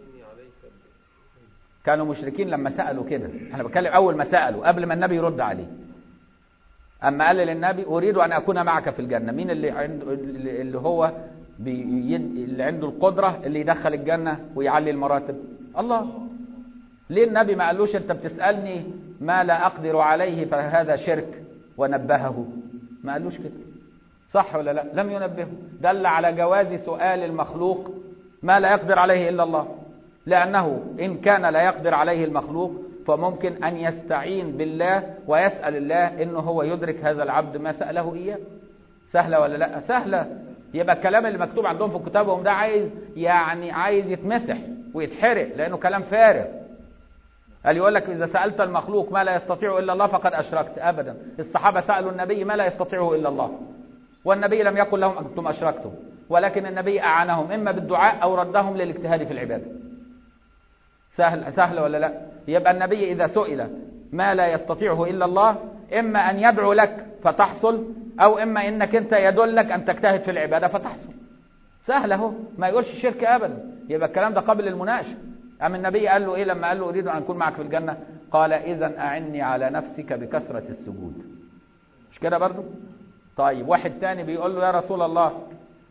كانوا مشركين لما سألوا كده احنا بتكلم اول ما سألوا قبل ما النبي يرد عليه اما قال للنبي اريد ان اكون معك في الجنة مين اللي عنده اللي هو بيد اللي عنده القدرة اللي يدخل الجنة ويعلي المراتب الله ليه النبي ما قالوش انت بتسألني ما لا اقدر عليه فهذا شرك ونبهه ما قالوش كده صح ولا لا لم ينبهه دل على جواز سؤال المخلوق ما لا يقدر عليه الا الله لانه ان كان لا يقدر عليه المخلوق فممكن ان يستعين بالله ويسأل الله انه هو يدرك هذا العبد ما سأله اياه سهلة ولا لا سهلة يبقى الكلام اللي مكتوب عندهم في كتابهم ده عايز يعني عايز يتمسح ويتحرق لانه كلام فارغ قال يقول لك اذا سالت المخلوق ما لا يستطيع الا الله فقد اشركت ابدا الصحابه سالوا النبي ما لا يستطيعه الا الله والنبي لم يقل لهم انتم اشركتم ولكن النبي اعانهم اما بالدعاء او ردهم للاجتهاد في العباده سهل سهل ولا لا يبقى النبي اذا سئل ما لا يستطيعه الا الله اما ان يدعو لك فتحصل او اما انك انت يدلك ان تجتهد في العباده فتحصل سهل اهو ما يقولش الشرك ابدا يبقى الكلام ده قبل المناقشه أم النبي قال له إيه لما قال له أريد أن أكون معك في الجنة قال إذا أعني على نفسك بكثرة السجود مش كده برضو طيب واحد تاني بيقول له يا رسول الله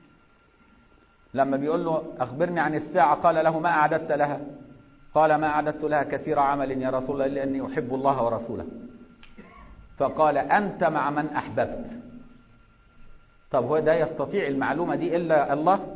لما بيقول له أخبرني عن الساعة قال له ما أعددت لها قال ما أعددت لها كثير عمل يا رسول الله إلا أني أحب الله ورسوله فقال أنت مع من أحببت طب هو ده يستطيع المعلومة دي إلا الله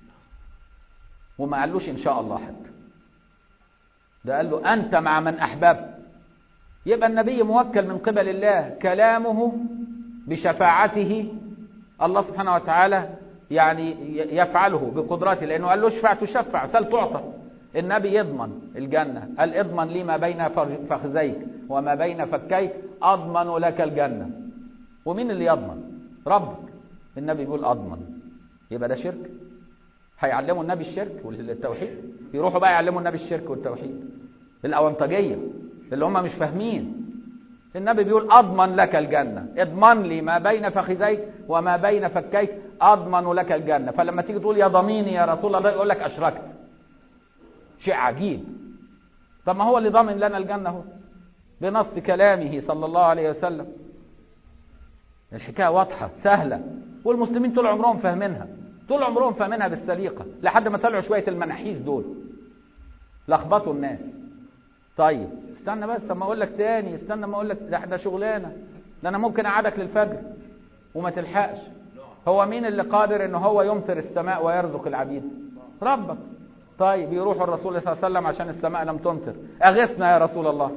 وما قالوش إن شاء الله حتى ده قال له أنت مع من أحببت يبقى النبي موكل من قبل الله كلامه بشفاعته الله سبحانه وتعالى يعني يفعله بقدرته لأنه قال له اشفع تشفع سل تعطى النبي يضمن الجنة قال اضمن لي ما بين فخذيك وما بين فكيك أضمن لك الجنة ومين اللي يضمن ربك النبي يقول أضمن يبقى ده شرك هيعلموا النبي الشرك والتوحيد يروحوا بقى يعلموا النبي الشرك والتوحيد الأونطجية اللي هم مش فاهمين النبي بيقول أضمن لك الجنة اضمن لي ما بين فخذيك وما بين فكيك أضمن لك الجنة فلما تيجي تقول يا ضميني يا رسول الله يقول لك أشركت شيء عجيب طب ما هو اللي ضامن لنا الجنة هو بنص كلامه صلى الله عليه وسلم الحكاية واضحة سهلة والمسلمين طول عمرهم فاهمينها طول عمرهم فاهمينها بالسليقة لحد ما طلعوا شوية المناحيس دول لخبطوا الناس طيب استنى بس اما اقول لك تاني استنى ما اقول لك ده ده شغلانه ده انا ممكن اقعدك للفجر وما تلحقش هو مين اللي قادر ان هو يمطر السماء ويرزق العبيد ربك طيب يروح الرسول صلى الله عليه وسلم عشان السماء لم تمطر اغثنا يا رسول الله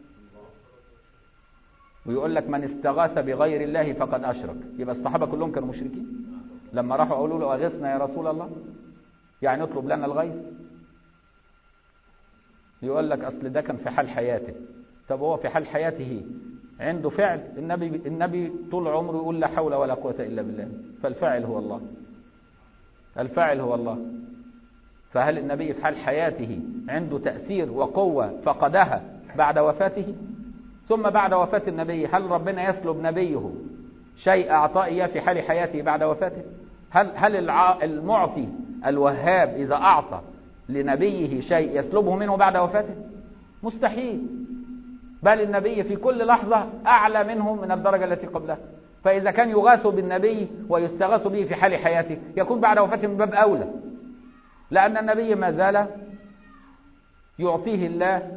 ويقول لك من استغاث بغير الله فقد اشرك يبقى الصحابه كلهم كانوا مشركين لما راحوا قالوا له اغثنا يا رسول الله يعني اطلب لنا الغيث يقول لك اصل ده كان في حال حياته طب هو في حال حياته عنده فعل النبي النبي طول عمره يقول لا حول ولا قوه الا بالله فالفاعل هو الله الفاعل هو الله فهل النبي في حال حياته عنده تأثير وقوة فقدها بعد وفاته ثم بعد وفاة النبي هل ربنا يسلب نبيه شيء أعطاه إياه في حال حياته بعد وفاته هل هل المعطي الوهاب إذا أعطى لنبيه شيء يسلبه منه بعد وفاته مستحيل بل النبي في كل لحظة أعلى منه من الدرجة التي قبلها فإذا كان يغاث بالنبي ويستغاث به في حال حياته يكون بعد وفاته من باب أولى لأن النبي ما زال يعطيه الله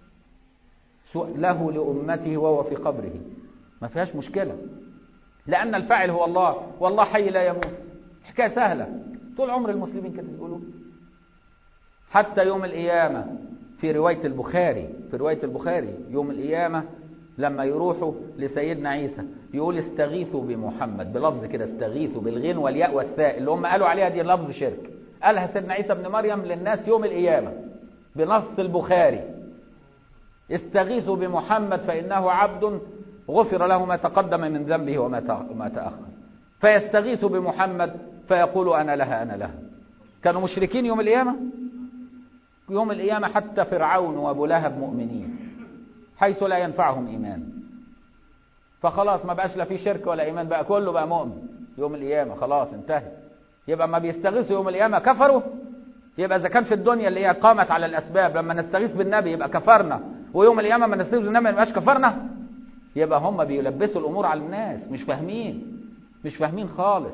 له لأمته وهو في قبره ما فيهاش مشكلة لأن الفاعل هو الله والله حي لا يموت حكاية سهلة طول عمر المسلمين كده يقولوا حتى يوم القيامة في رواية البخاري في رواية البخاري يوم القيامة لما يروحوا لسيدنا عيسى يقول استغيثوا بمحمد بلفظ كده استغيثوا بالغين والياء والثاء اللي هم قالوا عليها دي لفظ شرك قالها سيدنا عيسى ابن مريم للناس يوم القيامة بنص البخاري استغيثوا بمحمد فإنه عبد غفر له ما تقدم من ذنبه وما تأخر فيستغيث بمحمد فيقول أنا لها أنا لها كانوا مشركين يوم القيامة يوم القيامة حتى فرعون وابو لهب مؤمنين حيث لا ينفعهم إيمان فخلاص ما بقاش لا في شرك ولا إيمان بقى كله بقى مؤمن يوم القيامة خلاص انتهى يبقى ما بيستغيثوا يوم القيامة كفروا يبقى إذا كان في الدنيا اللي هي قامت على الأسباب لما نستغيث بالنبي يبقى كفرنا ويوم القيامة ما نستغيث بالنبي ما يبقاش كفرنا يبقى هم بيلبسوا الأمور على الناس مش فاهمين مش فاهمين خالص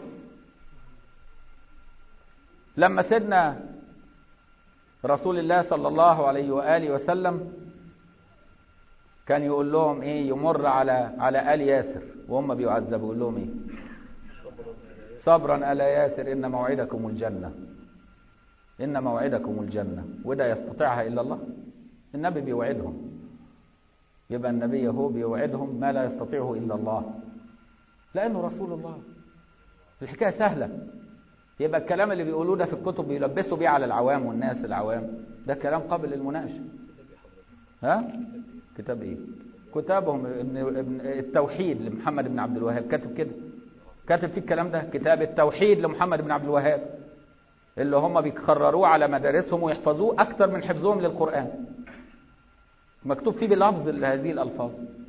لما سيدنا رسول الله صلى الله عليه وآله وسلم كان يقول لهم ايه يمر على على آل ياسر وهم بيعذبوا يقول لهم ايه صبرا آل ياسر إن موعدكم الجنة إن موعدكم الجنة وده يستطيعها إلا الله النبي بيوعدهم يبقى النبي هو بيوعدهم ما لا يستطيعه إلا الله لأنه رسول الله الحكاية سهلة يبقى الكلام اللي بيقولوه ده في الكتب بيلبسوا بيه على العوام والناس العوام ده كلام قابل للمناقشة ها كتاب ايه كتابهم ابن, ابن التوحيد لمحمد بن عبد الوهاب كاتب كده كاتب فيه الكلام ده كتاب التوحيد لمحمد بن عبد الوهاب اللي هم بيكرروه على مدارسهم ويحفظوه اكتر من حفظهم للقرآن مكتوب فيه بلفظ هذه الالفاظ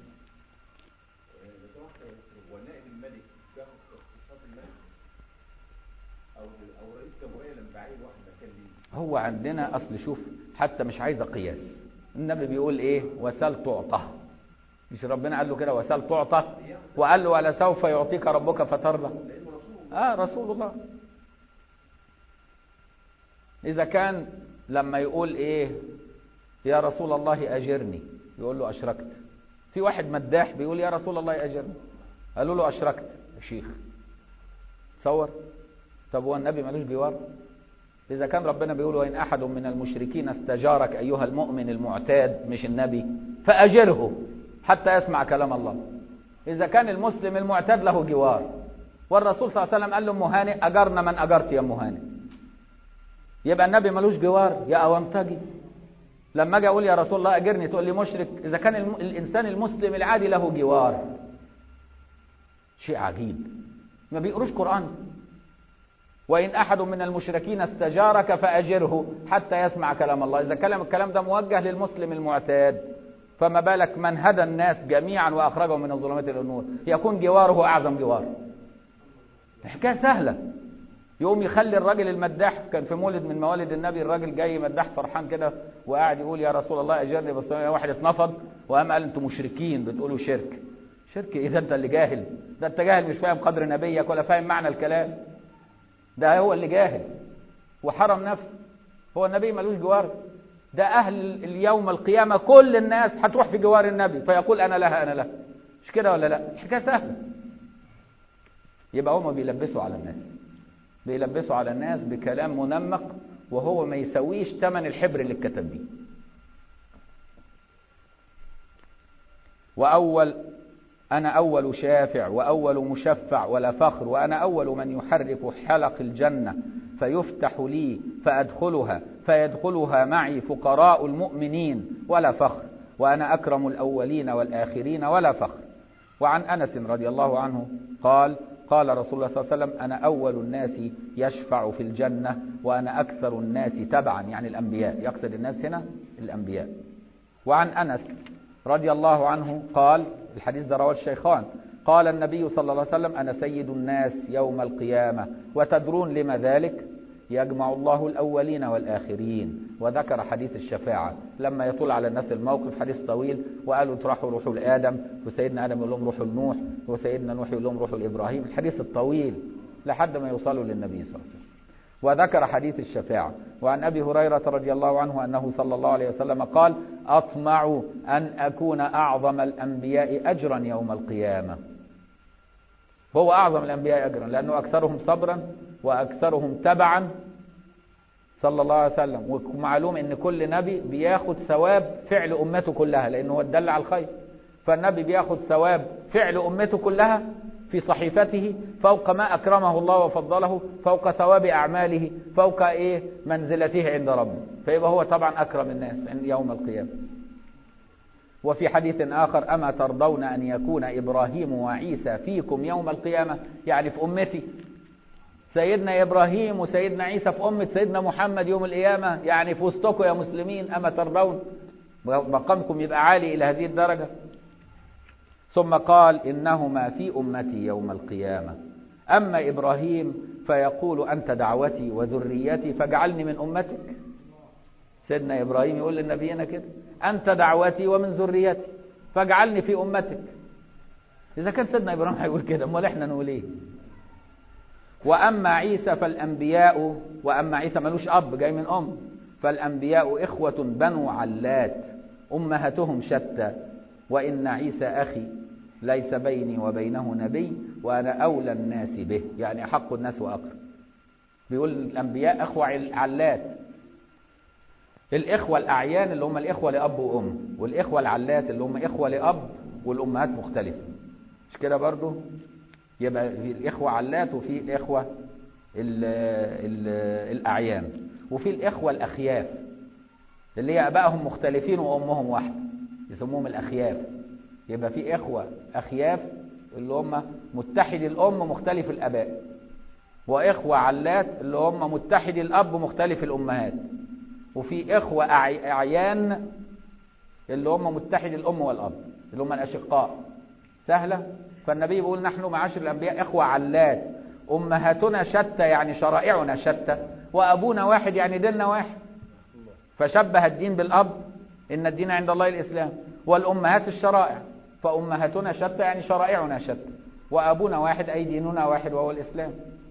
هو عندنا اصل شوف حتى مش عايزه قياس النبي بيقول ايه وسل تعطى مش ربنا قال له كده وسل تعطى وقال له ولا سوف يعطيك ربك فترضى اه رسول الله اذا كان لما يقول ايه يا رسول الله اجرني يقول له اشركت في واحد مداح بيقول يا رسول الله اجرني قالوا له اشركت يا شيخ تصور طب هو النبي ملوش جوار إذا كان ربنا بيقول وإن أحد من المشركين استجارك أيها المؤمن المعتاد مش النبي فأجره حتى يسمع كلام الله إذا كان المسلم المعتاد له جوار والرسول صلى الله عليه وسلم قال له ام هانئ اجرنا من اجرت يا ام هانئ يبقى النبي ملوش جوار يا اوامتجي لما اجي اقول يا رسول الله اجرني تقول لي مشرك اذا كان الم... الانسان المسلم العادي له جوار شيء عجيب ما بيقروش قران وان احد من المشركين استجارك فاجره حتى يسمع كلام الله اذا كلام الكلام ده موجه للمسلم المعتاد فما بالك من هدى الناس جميعا واخرجهم من الظلمات الى النور يكون جواره اعظم جوار حكايه سهله يقوم يخلي الراجل المداح كان في مولد من موالد النبي الراجل جاي مداح فرحان كده وقاعد يقول يا رسول الله اجرني بس واحد اتنفض وقام قال انتم مشركين بتقولوا شرك شرك ايه ده انت اللي جاهل ده انت جاهل مش فاهم قدر نبيك ولا فاهم معنى الكلام ده هو اللي جاهل وحرم نفسه هو النبي ملوش جوار ده اهل اليوم القيامه كل الناس هتروح في جوار النبي فيقول انا لها انا لها مش كده ولا لا الحكايه سهله يبقى هم بيلبسوا على الناس بيلبسوا على الناس بكلام منمق وهو ما يسويش ثمن الحبر اللي اتكتب بيه وأول أنا أول شافع وأول مشفع ولا فخر وأنا أول من يحرك حلق الجنة فيفتح لي فأدخلها فيدخلها معي فقراء المؤمنين ولا فخر وأنا أكرم الأولين والآخرين ولا فخر وعن أنس رضي الله عنه قال قال رسول الله صلى الله عليه وسلم أنا أول الناس يشفع في الجنة وأنا أكثر الناس تبعا يعني الأنبياء يقصد الناس هنا الأنبياء وعن أنس رضي الله عنه قال الحديث ده رواه الشيخان قال النبي صلى الله عليه وسلم أنا سيد الناس يوم القيامة وتدرون لما ذلك يجمع الله الأولين والآخرين وذكر حديث الشفاعة لما يطول على الناس الموقف حديث طويل وقالوا تروحوا روحوا لآدم وسيدنا آدم يقول لهم روحوا لنوح وسيدنا نوح يقول لهم روحوا لإبراهيم الحديث الطويل لحد ما يوصلوا للنبي صلى الله عليه وسلم وذكر حديث الشفاعة وعن أبي هريرة رضي الله عنه أنه صلى الله عليه وسلم قال أطمع أن أكون أعظم الأنبياء أجرا يوم القيامة هو أعظم الأنبياء أجرا لأنه أكثرهم صبرا وأكثرهم تبعا صلى الله عليه وسلم ومعلوم أن كل نبي بياخد ثواب فعل أمته كلها لأنه هو الدل على الخير فالنبي بياخد ثواب فعل أمته كلها في صحيفته فوق ما أكرمه الله وفضله فوق ثواب أعماله فوق إيه منزلته عند ربه فيبقى هو طبعا أكرم الناس يوم القيامة وفي حديث آخر أما ترضون أن يكون إبراهيم وعيسى فيكم يوم القيامة يعني في أمتي سيدنا إبراهيم وسيدنا عيسى في أمة سيدنا محمد يوم القيامة يعني في وسطكم يا مسلمين أما ترضون مقامكم يبقى عالي إلى هذه الدرجة ثم قال إنهما في أمتي يوم القيامة أما إبراهيم فيقول أنت دعوتي وذريتي فاجعلني من أمتك سيدنا إبراهيم يقول للنبينا كده أنت دعوتي ومن ذريتي فاجعلني في أمتك إذا كان سيدنا إبراهيم هيقول كده أمال إحنا نقول إيه وأما عيسى فالأنبياء وأما عيسى ملوش أب جاي من أم فالأنبياء إخوة بنو علات أمهاتهم شتى وإن عيسى أخي ليس بيني وبينه نبي وأنا أولى الناس به يعني أحق الناس وأقرب بيقول الأنبياء أخوة علات الإخوة الأعيان اللي هم الإخوة لأب وأم والإخوة العلات اللي هم إخوة لأب والأمهات مختلفة مش كده برضو يبقى في الإخوة علات وفي الإخوة ال ال الأعيان وفي الإخوة الأخياف اللي هي أبائهم مختلفين وأمهم واحدة يسموهم الأخياف يبقى في إخوة أخياف اللي هم متحد الأم مختلف الأباء وإخوة علات اللي هم متحد الأب مختلف الأمهات وفي إخوة أعيان اللي هم متحد الأم والأب اللي هم الأشقاء سهلة فالنبي بيقول نحن معاشر الأنبياء إخوة علات أمهاتنا شتى يعني شرائعنا شتى وأبونا واحد يعني ديننا واحد فشبه الدين بالأب إن الدين عند الله الإسلام والأمهات الشرائع فأمهاتنا شتى يعني شرائعنا شتى وأبونا واحد أي ديننا واحد وهو الإسلام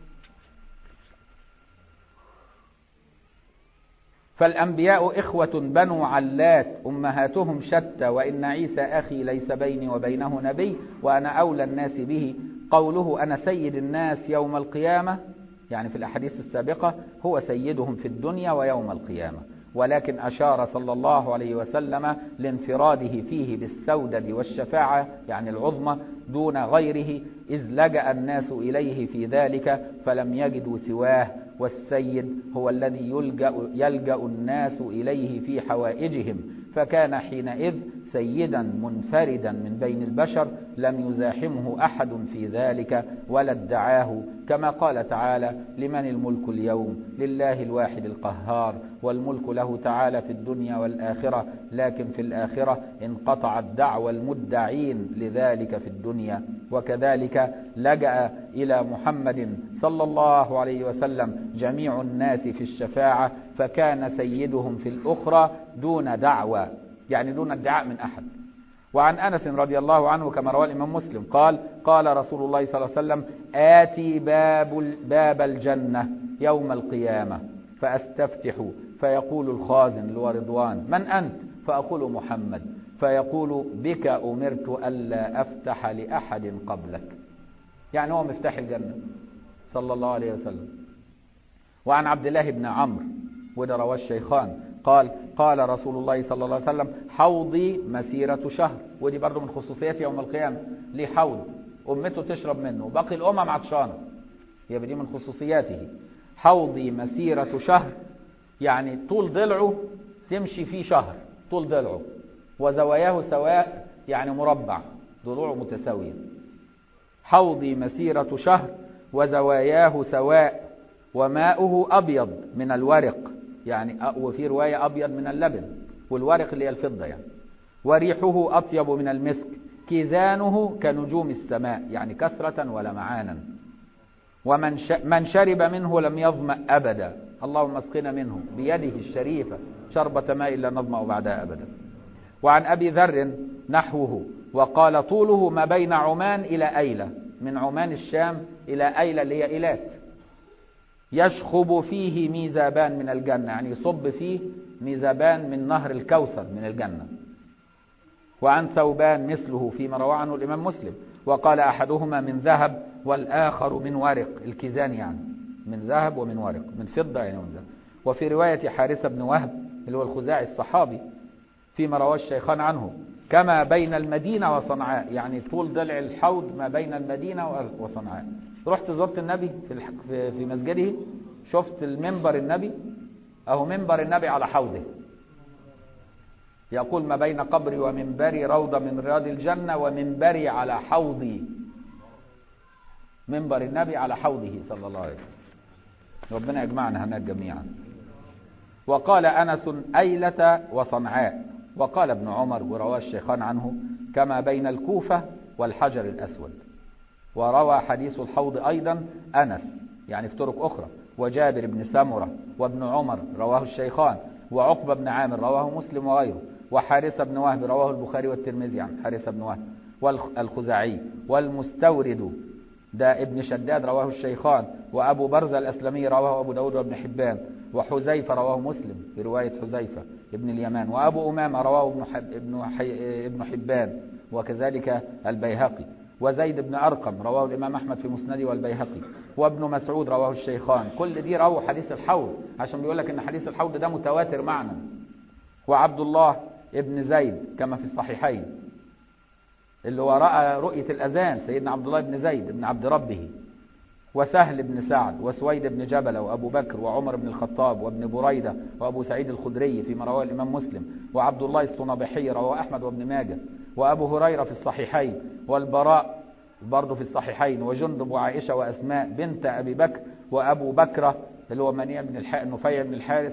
فالأنبياء إخوة بنو علات أمهاتهم شتى وإن عيسى أخي ليس بيني وبينه نبي وأنا أولى الناس به قوله أنا سيد الناس يوم القيامة يعني في الأحاديث السابقة هو سيدهم في الدنيا ويوم القيامة ولكن أشار صلى الله عليه وسلم لانفراده فيه بالسودة والشفاعة يعني العظمى دون غيره إذ لجأ الناس إليه في ذلك فلم يجدوا سواه والسيد هو الذي يلجأ, يلجأ الناس إليه في حوائجهم فكان حينئذ سيدا منفردا من بين البشر لم يزاحمه أحد في ذلك ولا ادعاه كما قال تعالى لمن الملك اليوم لله الواحد القهار والملك له تعالى في الدنيا والآخرة لكن في الآخرة انقطعت دعوى المدعين لذلك في الدنيا وكذلك لجأ إلى محمد صلى الله عليه وسلم جميع الناس في الشفاعة فكان سيدهم في الأخرى دون دعوى يعني دون ادعاء من أحد وعن أنس رضي الله عنه كما رواه الإمام مسلم قال قال رسول الله صلى الله عليه وسلم آتي باب, باب الجنة يوم القيامة فأستفتح فيقول الخازن اللي هو رضوان من أنت فأقول محمد فيقول بك أمرت ألا أفتح لأحد قبلك يعني هو مفتاح الجنة صلى الله عليه وسلم وعن عبد الله بن عمرو وده رواه الشيخان قال قال رسول الله صلى الله عليه وسلم حوضي مسيرة شهر ودي برضو من خصوصيات يوم القيامة ليه حوض أمته تشرب منه باقي الأمم عطشانة يبقى دي من خصوصياته حوضي مسيرة شهر يعني طول ضلعه تمشي فيه شهر طول ضلعه وزواياه سواء يعني مربع ضلوعه متساوية حوضي مسيرة شهر وزواياه سواء وماؤه أبيض من الورق يعني وفي رواية أبيض من اللبن والورق اللي هي الفضة يعني وريحه أطيب من المسك كيزانه كنجوم السماء يعني كثرة ولا معانا ومن من شرب منه لم يظمأ أبدا اللهم اسقنا منه بيده الشريفة شربة ماء لا نظمأ بعدها أبدا وعن أبي ذر نحوه وقال طوله ما بين عمان إلى أيلة من عمان الشام إلى أيلة اللي هي إيلات يشخب فيه ميزابان من الجنة يعني يصب فيه ميزابان من نهر الكوثر من الجنة وعن ثوبان مثله فيما روى عنه الإمام مسلم وقال أحدهما من ذهب والآخر من ورق الكيزان يعني من ذهب ومن ورق من فضة يعني من ذهب وفي رواية حارثة بن وهب اللي هو الخزاعي الصحابي فيما رواه الشيخان عنه كما بين المدينة وصنعاء يعني طول ضلع الحوض ما بين المدينة وصنعاء رحت زرت النبي في في مسجده شفت المنبر النبي أهو منبر النبي على حوضه يقول ما بين قبري ومنبري روضة من رياض الجنة ومنبري على حوضي منبر النبي على حوضه صلى الله عليه وسلم ربنا يجمعنا هناك جميعا وقال أنس أيلة وصنعاء وقال ابن عمر ورواه الشيخان عنه كما بين الكوفة والحجر الأسود وروى حديث الحوض أيضا أنس يعني في طرق أخرى وجابر بن سمرة وابن عمر رواه الشيخان وعقبة بن عامر رواه مسلم وغيره وحارثة بن وهب رواه البخاري والترمذي عن حارثة بن وهب والخزاعي والمستورد ده ابن شداد رواه الشيخان وأبو برزة الأسلمي رواه أبو داود وابن حبان وحذيفة رواه مسلم في رواية حذيفة ابن اليمان وأبو أمامة رواه ابن, حب ابن, حي ابن حبان وكذلك البيهقي وزيد بن أرقم رواه الإمام أحمد في مسنده والبيهقي وابن مسعود رواه الشيخان كل دي رووا حديث الحوض عشان بيقول لك ان حديث الحوض ده متواتر معنى وعبد الله ابن زيد كما في الصحيحين اللي هو رأى رؤية الأذان سيدنا عبد الله بن زيد بن عبد ربه وسهل بن سعد وسويد بن جبل وأبو بكر وعمر بن الخطاب وابن بريدة وأبو سعيد الخدري فيما رواه الإمام مسلم وعبد الله الصنابحي رواه أحمد وابن ماجه وأبو هريرة في الصحيحين والبراء برضه في الصحيحين وجندب وعائشة وأسماء بنت أبي بكر وأبو بكرة اللي هو منيع بن الح... نفيع بن الحارث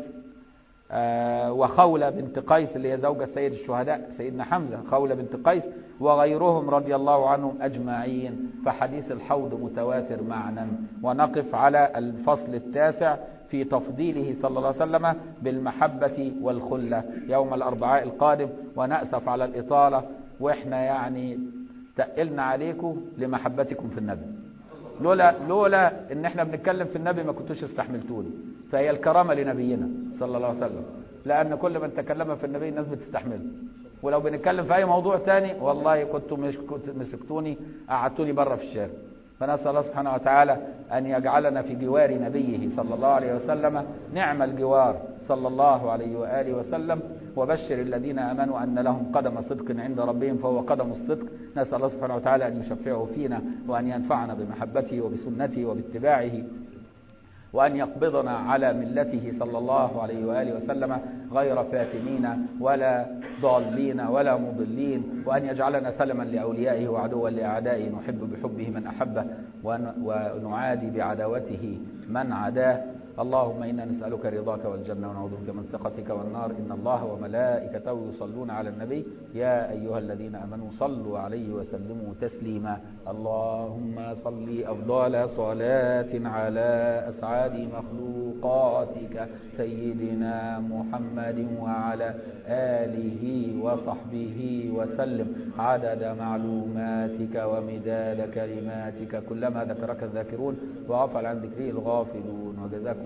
آه وخولة بنت قيس اللي هي زوجة سيد الشهداء سيدنا حمزة خولة بنت قيس وغيرهم رضي الله عنهم أجمعين فحديث الحوض متواتر معنا ونقف على الفصل التاسع في تفضيله صلى الله عليه وسلم بالمحبة والخلة يوم الأربعاء القادم ونأسف على الإطالة وإحنا يعني تقلنا عليكم لمحبتكم في النبي لولا لولا ان احنا بنتكلم في النبي ما كنتوش استحملتوني فهي الكرامة لنبينا صلى الله عليه وسلم لان كل من تكلم في النبي الناس بتستحمله ولو بنتكلم في اي موضوع تاني والله كنتوا مش كنت مسكتوني قعدتوني بره في الشارع فنسال الله سبحانه وتعالى ان يجعلنا في جوار نبيه صلى الله عليه وسلم نعم الجوار صلى الله عليه وآله وسلم وبشر الذين آمنوا أن لهم قدم صدق عند ربهم فهو قدم الصدق نسأل الله سبحانه وتعالى أن يشفعه فينا وأن ينفعنا بمحبته وبسنته وباتباعه وأن يقبضنا على ملته صلى الله عليه وآله وسلم غير فاتنين ولا ضالين ولا مضلين وأن يجعلنا سلما لأوليائه وعدوا لأعدائه نحب بحبه من أحبه ونعادي بعداوته من عداه اللهم إنا نسألك رضاك والجنة ونعوذ بك من سخطك والنار إن الله وملائكته يصلون على النبي يا أيها الذين آمنوا صلوا عليه وسلموا تسليما اللهم صل أفضل صلاة على أسعد مخلوقاتك سيدنا محمد وعلى آله وصحبه وسلم عدد معلوماتك ومداد كلماتك كلما ذكرك الذاكرون وغفل عن ذكره الغافلون وجزاكم